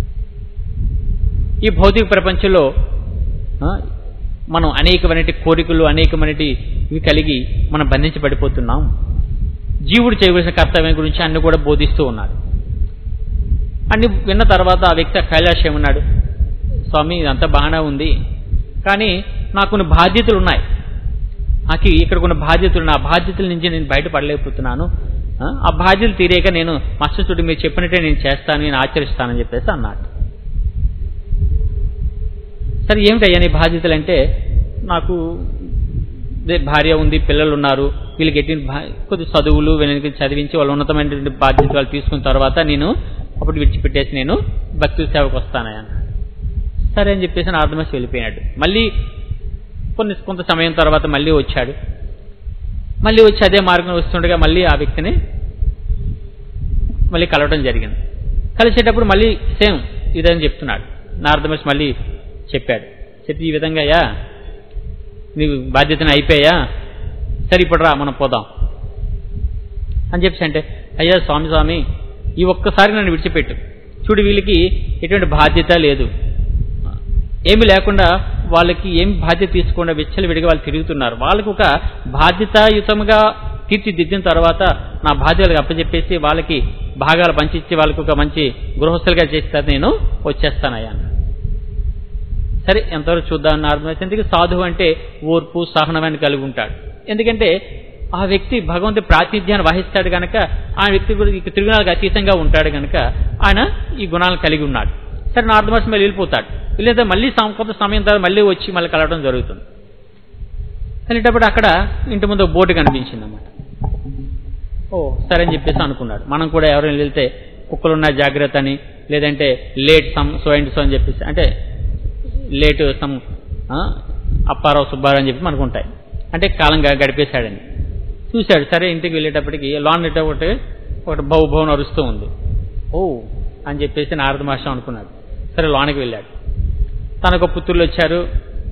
ఈ భౌతిక ప్రపంచంలో ఆ, మనం అనేకమైన కోరికలు అనేకమైన ఇవి కలిగి మనం బంధించబడిపోతున్నాం జీవుడు చేయవలసిన కర్తవ్యం గురించి అన్ని కూడా బోధిస్తూ ఉన్నాడు అన్ని విన్న తర్వాత ఆ వ్యక్తి ఆ కైలాష్ ఏమన్నాడు స్వామి ఇదంతా బాగానే ఉంది కానీ నాకు కొన్ని బాధ్యతలు ఉన్నాయి నాకు ఇక్కడ కొన్ని బాధ్యతలు ఉన్నాయి ఆ బాధ్యతల నుంచి నేను బయటపడలేకపోతున్నాను ఆ, ఆ బాధ్యతలు తీరేక నేను మత్స్యచుడి మీరు చెప్పినట్టే నేను చేస్తాను నేను ఆచరిస్తానని చెప్పేసి అన్నాడు సరే ఏమిటయ్యా నీ బాధ్యతలు అంటే నాకు ఇదే భార్య ఉంది పిల్లలు ఉన్నారు వీళ్ళకి ఎట్టి భా- కొద్ది చదువులు వీళ్ళకి చదివించి వాళ్ళు ఉన్నతమైనటువంటి బాధ్యత వాళ్ళు తీసుకున్న తర్వాత నేను అప్పుడు విడిచిపెట్టేసి నేను భక్తి సేవకు వస్తానయ్యా అన్నాడు సరే అని చెప్పేసి నారదమహర్షి వెళ్ళిపోయాడు మళ్ళీ కొన్ని కొంత సమయం తర్వాత మళ్ళీ వచ్చాడు మళ్ళీ వచ్చి అదే మార్గం వస్తుండగా మళ్ళీ ఆ వ్యక్తిని మళ్ళీ కలవడం జరిగింది కలిసేటప్పుడు మళ్ళీ సేమ్ ఇదని చెప్తున్నాడు నారదమహర్షి మళ్ళీ చెప్పాడు చెప్పి ఈ విధంగా అయ్యా నీకు బాధ్యతను అయిపోయా సరే ఇప్పుడు రా మనం పోదాం అని చెప్పేసి అంటే అయ్యా స్వామి స్వామి ఈ ఒక్కసారి నన్ను విడిచిపెట్టు చూడు వీళ్ళకి ఎటువంటి బాధ్యత లేదు ఏమి లేకుండా వాళ్ళకి ఏం బాధ్యత తీసుకోకుండా విచ్చలు విడిగా వాళ్ళు తిరుగుతున్నారు వాళ్ళకి ఒక బాధ్యతాయుతముగా తీర్చిదిద్దిన తర్వాత నా బాధ్యతలకు అప్పచెప్పేసి వాళ్ళకి భాగాలు పంచిచ్చి వాళ్ళకి ఒక మంచి గృహస్థులుగా చేస్తే నేను వచ్చేస్తానయ్యా అన్నాడు. సరే ఎంతవరకు చూద్దాం అన్నారు ఎందుకు సాధువు అంటే ఓర్పు సహనమని కలిగి ఉంటాడు ఎందుకంటే ఆ వ్యక్తి భగవంతుడి ప్రాతినిధ్యాన్ని వహిస్తాడు గనక ఆ వ్యక్తి కూడా ఇక త్రిగుణాలకు అతీతంగా ఉంటాడు గనక ఆయన ఈ గుణాలను కలిగి ఉన్నాడు సరే నార్దమర్శం మళ్ళీ వెళ్ళిపోతాడు వెళ్ళేదా మళ్ళీ సం- కొంత సమయం తర్వాత మళ్ళీ వచ్చి మళ్ళీ కలవడం జరుగుతుంది వెళ్ళేటప్పుడు అక్కడ ఇంటి ముందు ఒక బోటు కనిపించింది అన్నమాట ఓ సరే అని చెప్పేసి అనుకున్నాడు మనం కూడా ఎవరైనా వెళ్తే కుక్కలున్న జాగ్రత్త అని లేదంటే late some so and so అని చెప్పేసి అంటే లేట్ సమ్ ఆ, అప్పారావు సుబ్బారావు అని చెప్పి మనకు ఉంటాయి అంటే కాలం గ- గడిపేశాడని చూశాడు సరే ఇంటికి వెళ్ళేటప్పటికి లాన్ నెట్ ఒకటి ఒకటి బౌ బౌ నరుస్తూ ఉంది ఓ అని చెప్పేసి నారద మాస్టర్ అనుకున్నాడు సరే లోనికి వెళ్ళాడు తనకు పుత్రులు వచ్చారు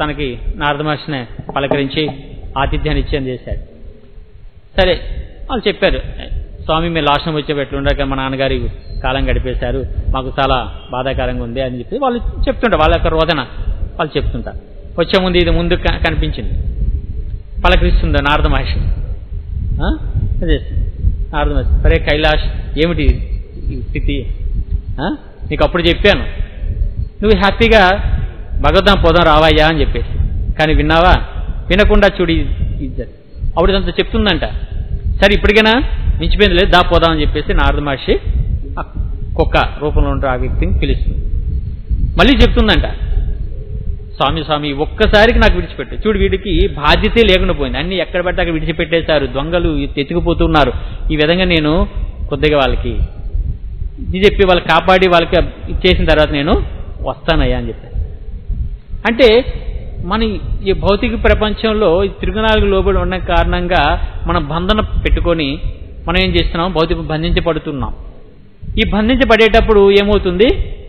తనకి నారద మహర్షిని పలకరించి ఆతిథ్యాన్ని ఇచ్చేది చేశాడు సరే వాళ్ళు చెప్పారు స్వామి మీరు లాస్ట్నం వచ్చే ఎట్లుండక మా నాన్నగారి కాలం గడిపేశారు మాకు చాలా బాధాకరంగా ఉంది అని చెప్పి వాళ్ళు చెప్తుంటారు వాళ్ళ యొక్క రోదన వాళ్ళు చెప్తుంటారు వచ్చే ముందు ఇది ముందు క- కనిపించింది పలకరిస్తుంది నారద మహర్షి ఆ? అదే నారద మహర్షి సరే కైలాష్ ఏమిటి ఈ స్థితి ఆ? నీకు అప్పుడు చెప్పాను నువ్వు హ్యాపీగా భగవద్ధాం పోదాం రావయ్యా అని చెప్పేసి కానీ విన్నావా వినకుండా చూడి ఇద్దరు అప్పుడు ఇదంతా చెప్తుందంట సరే ఇప్పటికైనా మించిపోయింది లేదు దా పోదాం అని చెప్పేసి నారద మహర్షి ఆ కుక్క రూపంలో ఉంటే ఆ వ్యక్తిని పిలుస్తుంది మళ్ళీ చెప్తుందంట స్వామి స్వామి ఒక్కసారికి నాకు విడిచిపెట్టు చూడు వీడికి బాధ్యతే లేకుండా పోయింది అన్ని ఎక్కడ పడితే అక్కడ విడిచిపెట్టేశారు దొంగలు ఎత్తుకుపోతున్నారు ఈ విధంగా నేను కొద్దిగా వాళ్ళకి ఇది చెప్పి వాళ్ళకి కాపాడి వాళ్ళకి ఇచ్చేసిన తర్వాత నేను వస్తానయ్యా అని చెప్పాను అంటే మన ఈ భౌతిక ప్రపంచంలో ఈ తిరుగునాలుగు లోబడి ఉన్న కారణంగా మనం బంధన పెట్టుకొని మనం ఏం చేస్తున్నాం భౌతిక బంధించబడుతున్నాం ఈ బంధించబడేటప్పుడు ఏమవుతుంది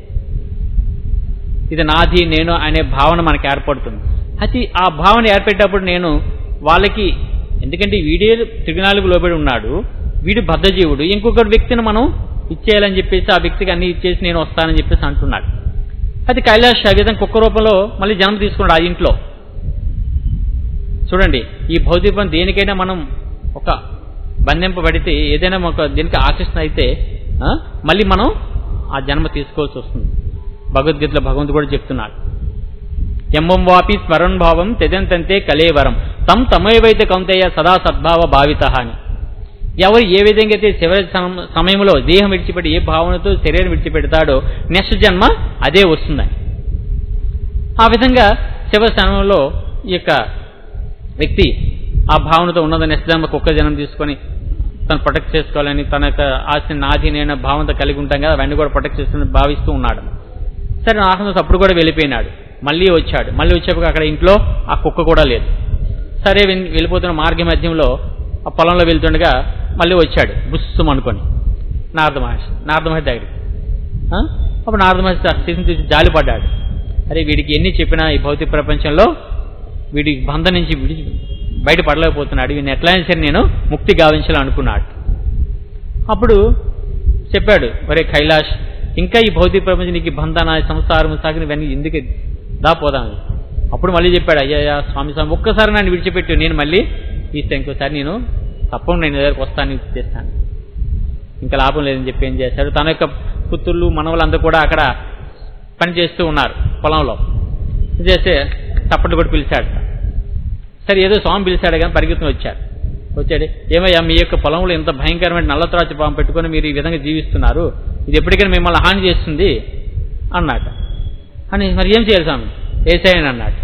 ఇది నాది నేను అనే భావన మనకి ఏర్పడుతుంది అది ఆ భావన ఏర్పడేటప్పుడు నేను వాళ్ళకి ఎందుకంటే వీడే తిరుగునాలుగు లోబడి ఉన్నాడు వీడు బద్ధజీవుడు ఇంకొక వ్యక్తిని మనం ఇచ్చేయాలని చెప్పేసి ఆ వ్యక్తికి అన్ని ఇచ్చేసి నేను వస్తానని చెప్పేసి అంటున్నాడు అది కైలాష్ ఆ విధంగా కుక్క రూపంలో మళ్ళీ జన్మ తీసుకున్నాడు ఆ ఇంట్లో చూడండి ఈ భౌతికం దేనికైనా మనం ఒక బంధింపబడితే ఏదైనా ఒక దీనికి ఆకర్షణ అయితే ఆ, మళ్ళీ మనం ఆ జన్మ తీసుకోవాల్సి వస్తుంది భగవద్గీతలో భగవంతుడు కూడా చెప్తున్నాడు ఎంబం వాపి స్మరణ్ భావం తెదంతంతే కలేవరం తం తమేవైతే కౌంతయ్య సదా సద్భావ భావిత అని ఎవరు ఏ విధంగా అయితే చివరి సమ- సమయంలో దేహం విడిచిపెట్టి ఏ భావనతో శరీరం విడిచిపెడతాడో నెక్స్ట్ జన్మ అదే వస్తుందని ఆ విధంగా చివరి సమయంలో ఈ యొక్క వ్యక్తి ఆ భావనతో ఉన్నది నెక్స్ట్ జన్మ కుక్క జన్మ తీసుకొని తను ప్రొటెక్ట్ చేసుకోవాలని తన యొక్క ఆస్తిని నాది నేను భావంతో కలిగి ఉంటాం కదా అవన్నీ కూడా ప్రొటెక్ట్ చేస్తున్న భావిస్తూ ఉన్నాడు సరే నారద అప్పుడు కూడా వెళ్ళిపోయినాడు మళ్ళీ వచ్చాడు మళ్ళీ వచ్చేప్పుడు అక్కడ ఇంట్లో ఆ కుక్క కూడా లేదు సరే వెన్- వెళ్ళిపోతున్న మార్గ మధ్యంలో ఆ పొలంలో వెళ్తుండగా మళ్ళీ వచ్చాడు బుస్సుం అనుకొని నారద మహర్షి నారద మహర్షి దగ్గరికి ఆ? అప్పుడు నారద మహర్షి ఆ స్థితిని చూసి జాలిపడ్డాడు అరే వీడికి ఎన్ని చెప్పినా ఈ భౌతిక ప్రపంచంలో వీడికి బంధం నుంచి విడిచి బయట పడలేకపోతున్నాడు వీడిని ఎట్లయినా సరే నేను ముక్తి గావించాలనుకున్నాడు అప్పుడు చెప్పాడు ఒరే కైలాష్ ఇంకా ఈ భౌతిక ప్రపంచం నీకు ఈ బంధన ఈ సంసారం సాగిన ఇవన్నీ ఎందుకు దాపోదాం అప్పుడు మళ్ళీ చెప్పాడు అయ్యా స్వామి స్వామి ఒక్కసారి నన్ను విడిచిపెట్టు నేను మళ్ళీ ఇస్తే ఇంకోసారి నేను తప్పకుండా నేను దగ్గరకు వస్తాను చేస్తాను ఇంకా లాభం లేదని చెప్పి ఏం చేశాడు తన యొక్క పుత్రులు మనవలందరూ కూడా అక్కడ పని చేస్తూ ఉన్నారు పొలంలో చేస్తే తప్పట్లు కూడా పిలిచాడు సరే ఏదో స్వామి పిలిచాడు కానీ పరిగెత్తుని వచ్చాడు వచ్చాడు ఏమయ్యా మీ యొక్క పొలంలో ఇంత భయంకరమైన నల్లత్రాచి పాము పెట్టుకొని మీరు ఈ విధంగా జీవిస్తున్నారు ఇది ఎప్పటికైనా మిమ్మల్ని హాని చేస్తుంది అన్నాట అని మరి ఏం చేయాలి స్వామి వేసేయని అన్నాడు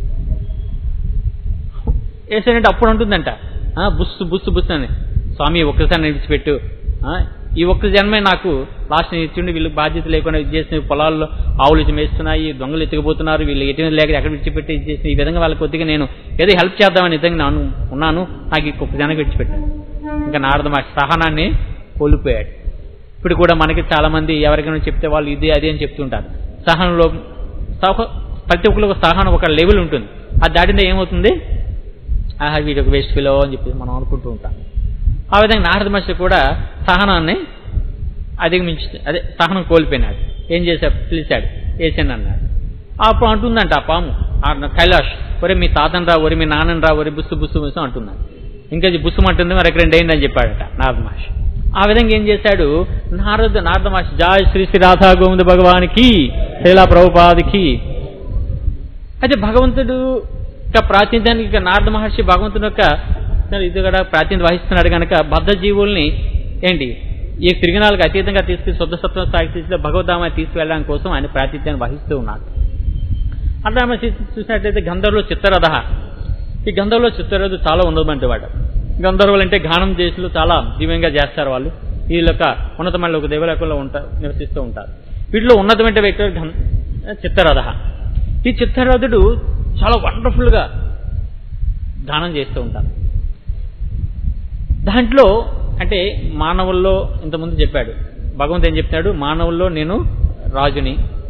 వేసేయంటే అప్పుడు ఉంటుందంట ఆ, బుస్సు బుస్సు బుస్సు అని స్వామి ఒక్కసారి విడిచిపెట్టు ఆ, ఈ ఒక్క జన్మే నాకు లాస్ట్ ఇచ్చిండి వీళ్ళు బాధ్యత లేకుండా ఇది చేసిన పొలాల్లో ఆవులు ఇచ్చి మేస్తున్నాయి దొంగలు ఎత్తుకుపోతున్నారు వీళ్ళు ఎటువంటి లేక ఎక్కడ విడిచిపెట్టి ఇది చేసిన ఈ విధంగా వాళ్ళ కొద్దిగా నేను ఏదో హెల్ప్ చేద్దామని నిజంగా నేను ఉన్నాను నాకు ఈ ఒక్క జనం విడిచిపెట్టాను ఇంకా నారద మా సహనాన్ని కోల్పోయాడు ఇప్పుడు కూడా మనకి చాలా మంది ఎవరికైనా చెప్తే వాళ్ళు ఇది అది అని చెప్తుంటారు సహనంలో సహ ప్రతి ఒక్కరికి ఒక సహనం ఒక లెవెల్ ఉంటుంది అది దాటిందే ఏమవుతుంది ఆహా వీడు ఒక వేస్ట్ ఫిలో అని చెప్పి మనం అనుకుంటూ ఉంటాం ఆ విధంగా నారద మహర్షి కూడా సహనాన్ని అధిగమించి అదే సహనం కోల్పోయినాడు ఏం చేశాడు పిలిచాడు వేసాను అన్నాడు అప్పుడు అంటుందంట ఆ పాము ఆ కైలాష్ ఒరే మీ తాతను రా ఒరే మీ నాన్నని రా ఒరే బుస్సు బుస్సు బుస్సు అంటున్నాడు ఇంకా ఇది బుస్సుమంటుంది మరి రెండు అయింది అని చెప్పాడట నారద మహర్షి ఆ విధంగా ఏం చేశాడు నారద నారద మహర్షి జాయ్ శ్రీ శ్రీ రాధా గోవింద భగవానికి శైలా ప్రభుపాదికి అయితే భగవంతుడు యొక్క ప్రాతినిధ్యానికి ఇక నారద మహర్షి భగవంతుని యొక్క ఇది కూడా ప్రాతినిధ్యం వహిస్తున్నాడు కనుక బద్ధ జీవుల్ని ఏంటి ఈ తిరిగినాలకు అతీతంగా తీసుకుని శుద్ధ సత్వం స్థాయికి తీసుకు భగవద్ధామాన్ని తీసుకువెళ్ళడం కోసం ఆయన ప్రాతినిధ్యాన్ని వహిస్తూ ఉన్నాడు అట్లా మనం చూ- చూసినట్లయితే గంధర్వులు చిత్తరథ ఈ గంధర్వులో చిత్తరథ చాలా ఉన్నతమైన వాడు గంధర్వులు అంటే గానం చేసులు చాలా దివ్యంగా చేస్తారు వాళ్ళు వీళ్ళ యొక్క ఉన్నతమైన ఒక దేవలోకంలో ఉంటారు నివసిస్తూ ఉంటారు వీటిలో ఉన్నతమైన వ్యక్తులు గం- చిత్తరథ ఈ చిత్తరథుడు చాలా వండర్ఫుల్ గా గానం చేస్తూ ఉంటారు దాంట్లో అంటే మానవుల్లో ఇంతకుముందు చెప్పాడు భగవంతు ఏం చెప్తాడు మానవుల్లో నేను రాజుని అట్లా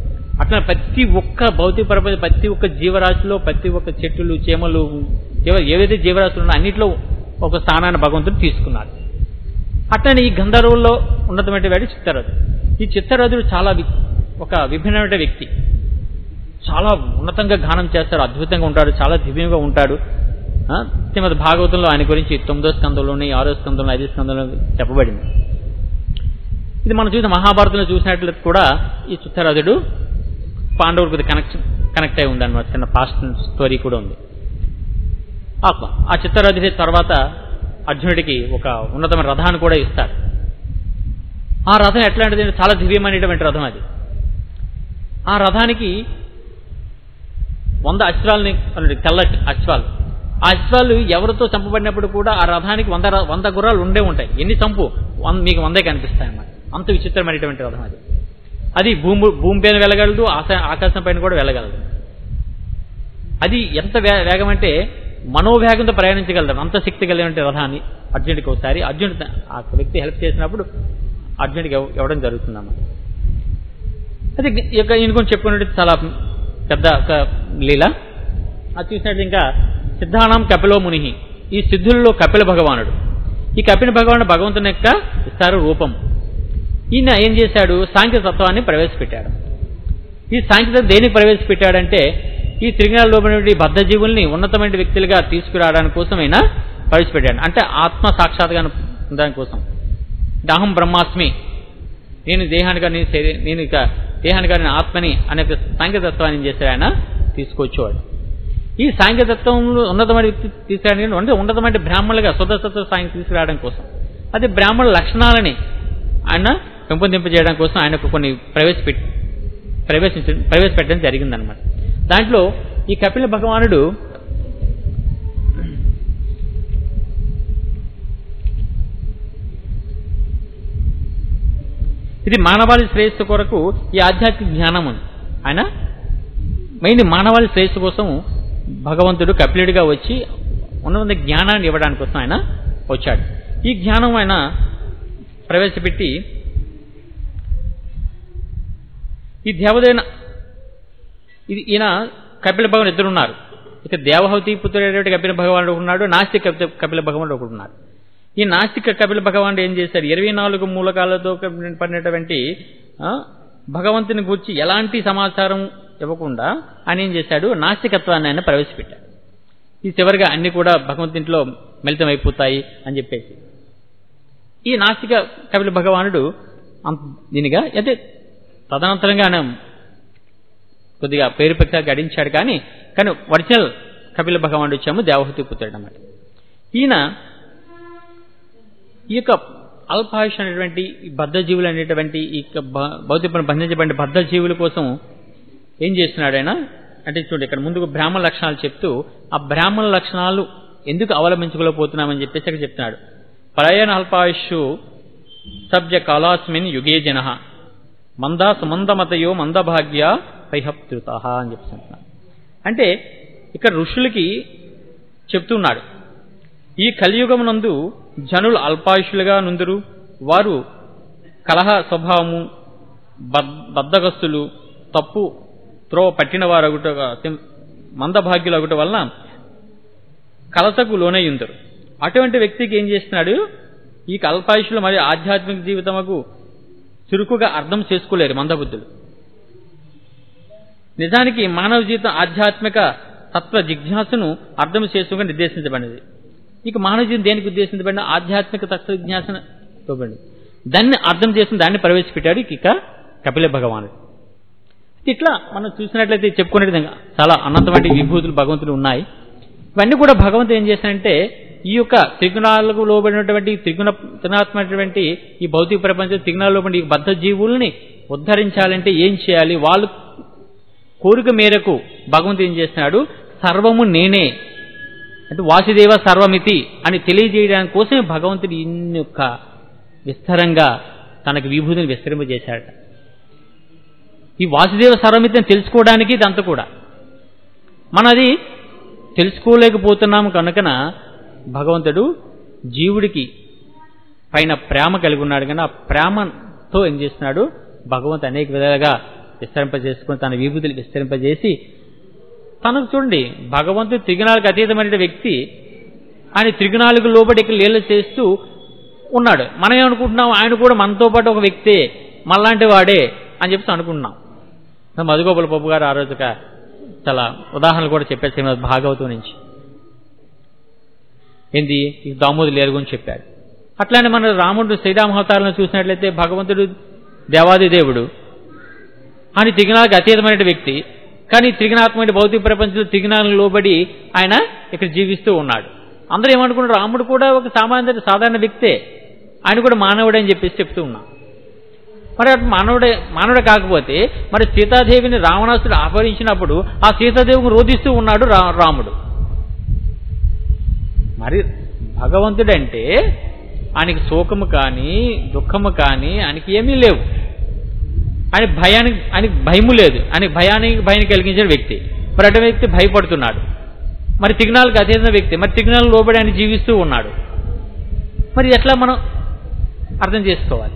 అట్లా ప్రతి ఒక్క భౌతిక ప్రపంచ ప్రతి ఒక్క జీవరాశిలో ప్రతి ఒక్క చెట్టులు చేమలు ఏవ- ఏవైతే జీవరాశులు ఉన్నాయో అన్నింటిలో ఒక స్థానాన్ని భగవంతుడు తీసుకున్నాడు అట్లనే ఈ గంధర్వుల్లో ఉన్నతమైన వాడు చిత్తరథుడు ఈ చిత్తరథుడు చాలా వి- ఒక విభిన్నమైన వ్యక్తి చాలా ఉన్నతంగా గానం చేస్తారు అద్భుతంగా ఉంటాడు చాలా దివ్యంగా ఉంటాడు ఆ, శ్రీమద్ భాగవతంలో ఆయన గురించి తొమ్మిదో స్కందంలోని ఆరో స్కందంలో ఐదో స్కందంలో చెప్పబడింది ఇది మనం చూసిన మహాభారతంలో చూసినట్లు కూడా ఈ చిత్తరథుడు పాండవులకు కనెక్ట్ కనెక్ట్ అయి ఉంది అనమాట చిన్న పాస్ట్ స్టోరీ కూడా ఉంది ఆత్మ ఆ చిత్తరథుడి తర్వాత అర్జునుడికి ఒక ఉన్నతమైన రథాన్ని కూడా ఇస్తాడు ఆ రథం ఎట్లాంటిది అంటే చాలా దివ్యమైనటువంటి రథం అది ఆ రథానికి వంద అశ్వాలని అన్నాడు, తెల్లటి అశ్వాలు ఆ అశ్వాలు ఎవరితో చంపబడినప్పుడు కూడా ఆ రథానికి వంద ర- వంద గుర్రాలు ఉండే ఉంటాయి ఎన్ని చంపు వన్- మీకు వందే కనిపిస్తాయి అన్నమాట అంత విచిత్రమైనటువంటి రథం అది అది భూమి భూమి పైన వెళ్ళగలదు ఆశ- ఆకాశం పైన కూడా వెళ్ళగలదు అది ఎంత వే- వేగం అంటే మనోవేగంతో ప్రయాణించగలదు అంత శక్తి కలిగిన రథాన్ని అర్జునుడికి ఒకసారి అర్జునుడు ఆ వ్యక్తి హెల్ప్ చేసినప్పుడు అర్జునుడికి ఇవ్వ- ఇవ్వడం జరుగుతుందన్నమాట అది ఇక ఈయన గురించి చెప్పుకున్నట్టు చాలా పెద్ద ఒక లీల అది చూసినట్టు ఇంకా సిద్ధానం కపిలో ముని ఈ సిద్ధుల్లో కపిల భగవానుడు ఈ కపిల భగవానుడు భగవంతుని యొక్క ఇస్తారు రూపం ఈయన ఏం చేశాడు సాంఖ్య తత్వాన్ని ప్రవేశపెట్టాడు ఈ సాంఖ్యత దేనికి ప్రవేశపెట్టాడంటే ఈ త్రిగుణాల్లో ఉన్నటువంటి బద్ధ జీవుల్ని ఉన్నతమైన వ్యక్తులుగా తీసుకురావడానికి కోసమైనా ప్రవేశపెట్టాడు అంటే ఆత్మ సాక్షాత్గా దానికోసం అహం బ్రహ్మాస్మి నేను దేహానికి కానీ శరీ- నేను ఇక దేహానికి కానీ ఆత్మని అనే ఒక సాంఖ్యతత్వాన్ని ఏం చేశాడు ఆయన తీసుకొచ్చేవాడు ఈ సాంఖ్యతత్వంలో ఉన్నతమైన వ్యక్తి తీసుకురావడానికి అంటే ఉన్నతమైన బ్రాహ్మణులుగా శుద్ధతత్వ సాంఖ్య తీసుకురావడం కోసం అది బ్రాహ్మణుల లక్షణాలని ఆయన పెంపొందింపజేయడం కోసం ఆయనకు కొన్ని ప్రవేశపెట్టి ప్రవేశించ ప్రవేశపెట్టడం జరిగిందనమాట దాంట్లో ఈ కపిల భగవానుడు ఇది మానవాళి శ్రేయస్సు కొరకు ఈ ఆధ్యాత్మిక జ్ఞానం ఉంది ఆయన మెయిన్ మానవాళి శ్రేయస్సు కోసం భగవంతుడు కపిలుడిగా వచ్చి ఉన్నత జ్ఞానాన్ని ఇవ్వడానికి కోసం ఆయన వచ్చాడు ఈ జ్ఞానం ఆయన ప్రవేశపెట్టి ఈ దేవదైన ఇది ఈయన కపిల భగవాన్ ఇద్దరు ఉన్నారు ఇక దేవహూతి పుత్రుడైనటువంటి కపిల భగవానుడు ఉన్నాడు నాస్తిక కపిల- కపిల భగవానుడు ఒకడు ఉన్నాడు ఈ నాస్తిక కపిల భగవానుడు ఏం చేశారు ఇరవై నాలుగు మూలకాలతో పడినటువంటి ఆ, భగవంతుని గురించి ఎలాంటి సమాచారం ఇవ్వకుండా ఆయన ఏం చేశాడు నాస్తికత్వాన్ని ఆయన ప్రవేశపెట్టాడు ఈ చివరిగా అన్ని కూడా భగవంతునిలో మిళితం అయిపోతాయి అని చెప్పేసి ఈ నాస్తిక కపిల భగవానుడు అంత దీనిగా అయితే తదనంతరంగా ఆయన కొద్దిగా పేరు ప్రఖ్యాతి గడించాడు కానీ కానీ ఒరిజినల్ కపిల భగవానుడు వచ్చాము దేవహూతి పుత్రుడు అన్నమాట ఈయన ఈ యొక్క అల్పాయుష్ అనేటువంటి ఈ బద్ధజీవులు అనేటువంటి ఈ యొక్క భ- భౌతిక బంధించబడిన బద్ధజీవుల కోసం ఏం చేస్తున్నాడు ఆయన అంటే చూడండి ఇక్కడ ముందుకు బ్రాహ్మణ లక్షణాలు చెప్తూ ఆ బ్రాహ్మణ లక్షణాలు ఎందుకు అవలంబించుకోలేకపోతున్నామని చెప్పేసి అక్కడ చెప్తున్నాడు ప్రయాణ అల్పాయుష్ సబ్జ కాలాస్మిన్ యుగే జన మంద సుమందమతయో మందభాగ్య పైహప్తృత అని చెప్తున్నాడు అంటే ఇక్కడ ఋషులకి చెప్తున్నాడు ఈ కలియుగమునందు జనులు అల్పాయుషులుగా నుందురు వారు కలహ స్వభావము బద్- బద్ధగస్తులు తప్పు త్రోవ పట్టిన వారు ఒకట మందభాగ్యులు ఒకటి వలన కలతకు లోనయ్యుందరు అటువంటి వ్యక్తికి ఏం చేస్తున్నాడు ఈ అల్పాయుషులు మరియు ఆధ్యాత్మిక జీవితముకు చురుకుగా అర్థం చేసుకోలేరు మందబుద్ధులు నిజానికి మానవ జీవితం ఆధ్యాత్మిక తత్వ జిజ్ఞాసను అర్థం చేసుకోగా నిర్దేశించబడినది ఇక మానవ జీవితం దేనికి ఉద్దేశించబడిన ఆధ్యాత్మిక తత్వ జిజ్ఞాసన ఇవ్వబడింది దాన్ని అర్థం చేసిన దాన్ని ప్రవేశపెట్టాడు ఇక కపిల భగవానుడు ఇట్లా మనం చూసినట్లయితే చెప్పుకునే విధంగా చాలా అనంతమైన విభూతులు భగవంతులు ఉన్నాయి ఇవన్నీ కూడా భగవంతుడు ఏం చేశాడంటే ఈ యొక్క త్రిగుణాలకు లోబడినటువంటి త్రిగుణ త్రిగుణాత్మకమైనటువంటి ఈ భౌతిక ప్రపంచం త్రిగుణాలు లోబడి ఈ బద్ధ జీవుల్ని ఉద్ధరించాలంటే ఏం చేయాలి వాళ్ళు కోరిక మేరకు భగవంతుడు ఏం చేస్తున్నాడు సర్వము నేనే అంటే వాసుదేవ సర్వమితి అని తెలియజేయడానికి కోసమే భగవంతుడు ఇన్ని యొక్క విస్తారంగా తనకి విభూతిని విస్తరింపజేశాడట ఈ వాసుదేవ సర్వమితిని తెలుసుకోవడానికి ఇదంతా కూడా మనం అది తెలుసుకోలేకపోతున్నాము కనుకన భగవంతుడు జీవుడికి పైన ప్రేమ కలిగి ఉన్నాడు కానీ ఆ ప్రేమతో ఏం చేస్తున్నాడు భగవంతుడు అనేక విధాలుగా విస్తరింపజేసుకుని తన విభూతులు విస్తరింపజేసి తనకు చూడండి భగవంతుడు త్రిగుణాలకు అతీతమైన వ్యక్తి ఆయన త్రిగుణాలకు లోబడి ఇక్కడ లీల చేస్తూ ఉన్నాడు మనం ఏమనుకుంటున్నాం ఆయన కూడా మనతో పాటు ఒక వ్యక్తే మళ్ళాంటి వాడే అని చెప్పి అనుకుంటున్నాం మధుగోపాల పప్పు గారు ఆ రోజు ఒక చాలా ఉదాహరణలు కూడా చెప్పారు శ్రీమద్ భాగవతం నుంచి ఏంది ఈ దామోదు లేరు గురించి చెప్పాడు అట్లానే మన రాముడు శ్రీరామవతారంలో చూసినట్లయితే భగవంతుడు దేవాది దేవుడు అని త్రిగుణాలకు అతీతమైన వ్యక్తి కానీ త్రిగుణాత్మక భౌతిక ప్రపంచంలో త్రిగుణాలకు లోబడి ఆయన ఇక్కడ జీవిస్తూ ఉన్నాడు అందరూ ఏమనుకున్నారు రాముడు కూడా ఒక సామాన్య సాధారణ వ్యక్తే ఆయన కూడా మానవుడే అని చెప్పేసి చెప్తూ ఉన్నాం మరి అటు మానవుడే మానవుడే కాకపోతే మరి సీతాదేవిని రావణాసుడు అపహరించినప్పుడు ఆ సీతాదేవిని రోధిస్తూ ఉన్నాడు రా రాముడు మరి భగవంతుడంటే ఆయనకి శోకము కానీ దుఃఖము కానీ ఆయనకి ఏమీ లేవు ఆయన భయానికి ఆయనకి భయము లేదు ఆయన భయానికి భయం కలిగించిన వ్యక్తి మరి అటు వ్యక్తి భయపడుతున్నాడు మరి తిగ్నాలకు అతీతమైన వ్యక్తి మరి తిగ్నాలు లోబడి ఆయన జీవిస్తూ ఉన్నాడు మరి ఎట్లా మనం అర్థం చేసుకోవాలి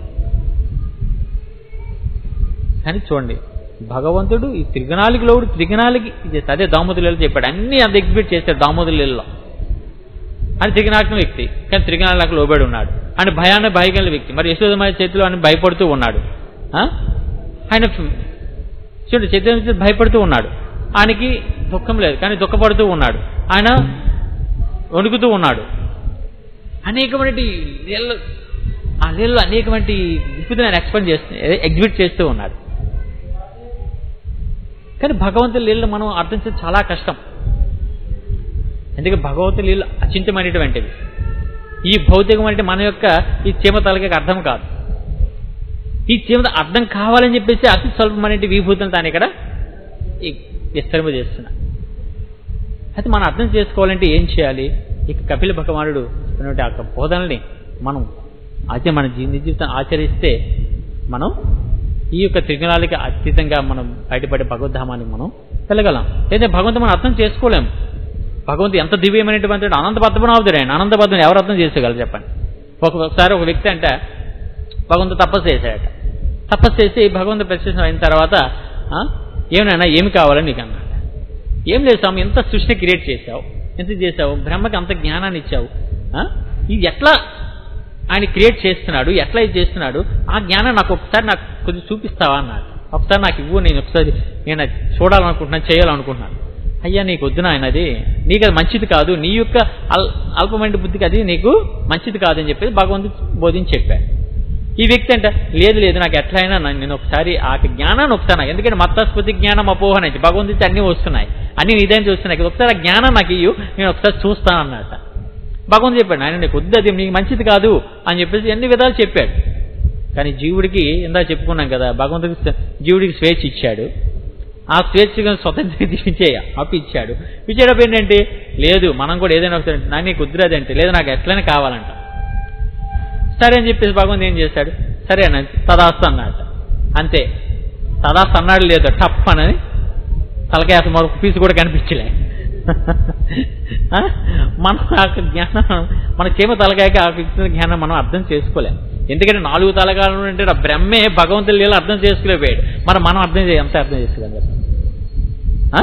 కానీ చూడండి భగవంతుడు ఈ త్రిగుణాలకి లోడు త్రిగుణాలకి ఇది అదే దామోదరులలో చెప్పాడు అన్ని అంత ఎగ్జిబిట్ చేశాడు దామోదరులలో అని త్రిగుణాత్మ వ్యక్తి కానీ త్రిగుణాలకు లోబడి ఉన్నాడు ఆయన భయాన్ని భయగల వ్యక్తి మరి యశోదమాయ చేతిలో ఆయన భయపడుతూ ఉన్నాడు ఆ? ఆయన చూడండి చైతన్య భయపడుతూ ఉన్నాడు ఆయనకి దుఃఖం లేదు కానీ దుఃఖపడుతూ ఉన్నాడు ఆయన వణుకుతూ ఉన్నాడు అనేకమైన నీళ్ళు ఆ నీళ్ళు అనేకమైన విప్పుదని ఆయన ఎక్స్పెండ్ చేస్తూ ఎగ్జిబిట్ చేస్తూ ఉన్నాడు కానీ భగవంతుడి నీళ్ళు మనం అర్థం చేయడం చాలా కష్టం ఎందుకంటే భగవంతుడి నీళ్ళు అచింతమైనటువంటివి ఈ భౌతికమైన మన యొక్క ఈ చీమ తలకి అర్థం కాదు ఈ చీమ అర్థం కావాలని చెప్పేసి అతి స్వల్పమైన విభూతిని తాను ఇక్కడ ఈ విస్తరింప చేస్తున్నా అయితే మనం అర్థం చేసుకోవాలంటే ఏం చేయాలి ఇక కపిల భగవానుడు చెప్పినటువంటి ఆ యొక్క బోధనల్ని మనం అయితే మన జీ జీవితం ఆచరిస్తే మనం ఈ యొక్క త్రిగుణాలకి అతీతంగా మనం బయటపడే భగవద్ధామానికి మనం వెళ్ళగలం అయితే భగవంతు మనం అర్థం చేసుకోలేం భగవంతు ఎంత దివ్యమైనటువంటి అనంత పద్మనాభుడు ఆయన అనంత పద్మని ఎవరు అర్థం చేసుకోగలరు చెప్పండి ఒక- ఒకసారి ఒక వ్యక్తి అంటే భగవంతు తపస్సు చేశాడట తపస్సు చేసి భగవంతు ప్రత్యక్షం అయిన తర్వాత ఆ, ఏమనైనా ఏమి కావాలని నీకు అన్నాడు ఏం లేదు స్వామి ఎంత సృష్టి క్రియేట్ చేశావు ఎంత చేశావు బ్రహ్మకి అంత జ్ఞానాన్ని ఇచ్చావు ఆ? ఇది ఎట్లా ఆయన క్రియేట్ చేస్తున్నాడు ఎట్లా ఇది చేస్తున్నాడు ఆ జ్ఞానం నాకు ఒకసారి నాకు కొంచెం చూపిస్తావా అన్నాడు ఒకసారి నాకు ఇవ్వు నేను ఒకసారి నేను అది చూడాలనుకుంటున్నాను చేయాలనుకుంటున్నాను అయ్యా నీకు వద్దు నాయన అది నీకు అది మంచిది కాదు నీ యొక్క అల్ అల్పమైన బుద్ధికి అది నీకు మంచిది కాదని చెప్పేసి భగవంతుడు బోధించి చెప్పాడు ఈ వ్యక్తి అంటే లేదు లేదు నాకు ఎట్లయినా నా- నేను ఒకసారి ఆ జ్ఞానాన్ని ఒకసారి నాకు ఎందుకంటే మత్తస్పతి జ్ఞానం అపోహ నుంచి భగవంతుడి అన్ని వస్తున్నాయి అన్ని ఇదేం చూస్తున్నాయి ఒకసారి ఆ జ్ఞానం నాకు ఇయ్యు నేను ఒకసారి చూస్తాను అన్నట భగవంతుడు చెప్పాడు ఆయన నీకు వద్దు అది నీకు మంచిది కాదు అని చెప్పేసి ఎన్ని విధాలు చెప్పాడు కానీ జీవుడికి ఇందా చెప్పుకున్నాం కదా భగవంతుడికి స్వ- జీవుడికి స్వేచ్ఛ ఇచ్చాడు ఆ స్వేచ్ఛగా స్వతంత్రం తీసే అప్పు ఇచ్చాడు ఇచ్చేటప్పుడు ఏంటంటే లేదు మనం కూడా ఏదైనా ఒకసారి నాకు నీకు కుదిరదు అంటే లేదు నాకు ఎట్లనే కావాలంట సరే అని చెప్పేసి భగవంతుడు ఏం చేశాడు సరే అన్న తదాస్తు అన్నాడు అంతే తదాస్తు అన్నాడు లేదు టప్ అని తలకేస మరొక పీసు కూడా కనిపించలే ఆ? మనం ఆ జ్ఞానం మన చేమ తలకాయకి ఆ ఇచ్చిన జ్ఞానం మనం అర్థం చేసుకోలేం ఎందుకంటే నాలుగు తలకాలు అంటే ఆ బ్రహ్మే భగవంతుడి లీల అర్థం చేసుకోలేకపోయాడు మరి మనం అర్థం చేయ ఎంత అర్థం చేసుకోలేం చెప్పండి ఆ?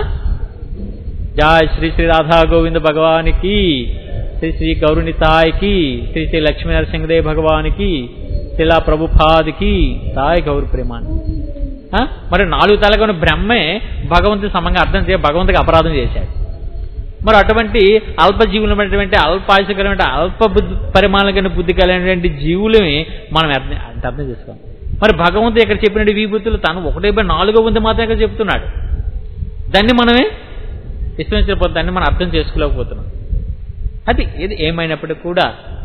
జయ శ్రీ శ్రీ రాధా గోవింద భగవానికి శ్రీ శ్రీ గౌరునితాయ్కి శ్రీ శ్రీ లక్ష్మీ నరసింహదేవ్ భగవానికి శిలా ప్రభుపాదికి తాయ్ గౌరు ప్రేమాన్ని ఆ? మరి నాలుగు తలకొని బ్రహ్మే భగవంతుడి సమంగా అర్థం చేయ భగవంతుడికి అపరాధం చేశాడు మరి అటువంటి అల్ప జీవులమైనటువంటి అల్పాయుషకరమైన అల్ప బుద్ధి పరిమాణమైన బుద్ధి కలిగినటువంటి జీవులని మనం అర్థం అంటే అర్థం చేసుకోం మరి భగవంతుడు ఇక్కడ చెప్పినటువంటి విభూతులు తను ఒకటే బై నాలుగో వంతు మాత్రం ఇక్కడ చెప్తున్నాడు దాన్ని మనమే విశ్వసించకపోతే దాన్ని మనం అర్థం చేసుకోలేకపోతున్నాం అది ఇది ఏమైనప్పటికీ కూడా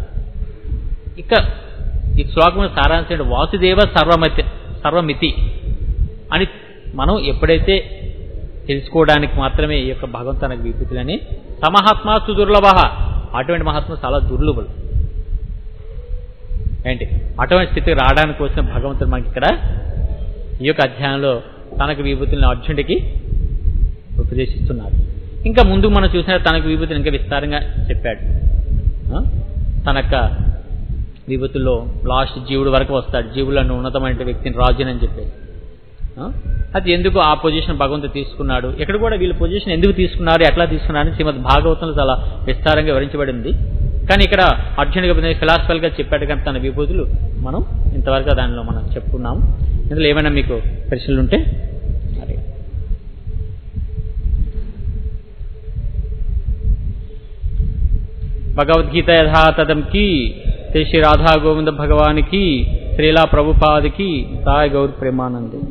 ఇక ఈ శ్లోకం సారాంశం వాసుదేవ సర్వమతి సర్వమితి అని మనం ఎప్పుడైతే తెలుసుకోవడానికి మాత్రమే ఈ యొక్క భగవంతునికి విభూతులని సమహాత్మ సుదుర్లభ అటువంటి మహాత్మ చాలా దుర్లభులు ఏంటి అటువంటి స్థితికి రావడానికి కోసం భగవంతుడు మనకి ఇక్కడ ఈ యొక్క అధ్యాయంలో తనకు విభూతులను అర్జునుడికి ఉపదేశిస్తున్నారు ఇంకా ముందు మనం చూసిన తనకు విభూతిని ఇంకా విస్తారంగా చెప్పాడు ఆ? తన యొక్క విభూతుల్లో లాస్ట్ జీవుడు వరకు వస్తాడు జీవులను ఉన్నతమైన వ్యక్తిని రాజునని చెప్పేసి ఆ? అది ఎందుకు ఆ పొజిషన్ భగవంతుడు తీసుకున్నాడు ఇక్కడ కూడా వీళ్ళ పొజిషన్ ఎందుకు తీసుకున్నారు ఎట్లా తీసుకున్నారు అని శ్రీమద్ భాగవతంలో చాలా విస్తారంగా వివరించబడింది కానీ ఇక్కడ అర్జునుడికి ఫిలాసఫల్ గా చెప్పాడు కానీ తన విభూతులు మనం ఇంతవరకు దానిలో మనం చెప్పుకున్నాము ఇందులో ఏమైనా మీకు ప్రశ్నలు ఉంటే అదే భగవద్గీత యథాతథం కి శ్రీ శ్రీ రాధా గోవింద భగవాన్ కి శ్రీలా ప్రభుపాద్ కి సాయి గౌర్ ప్రేమానంది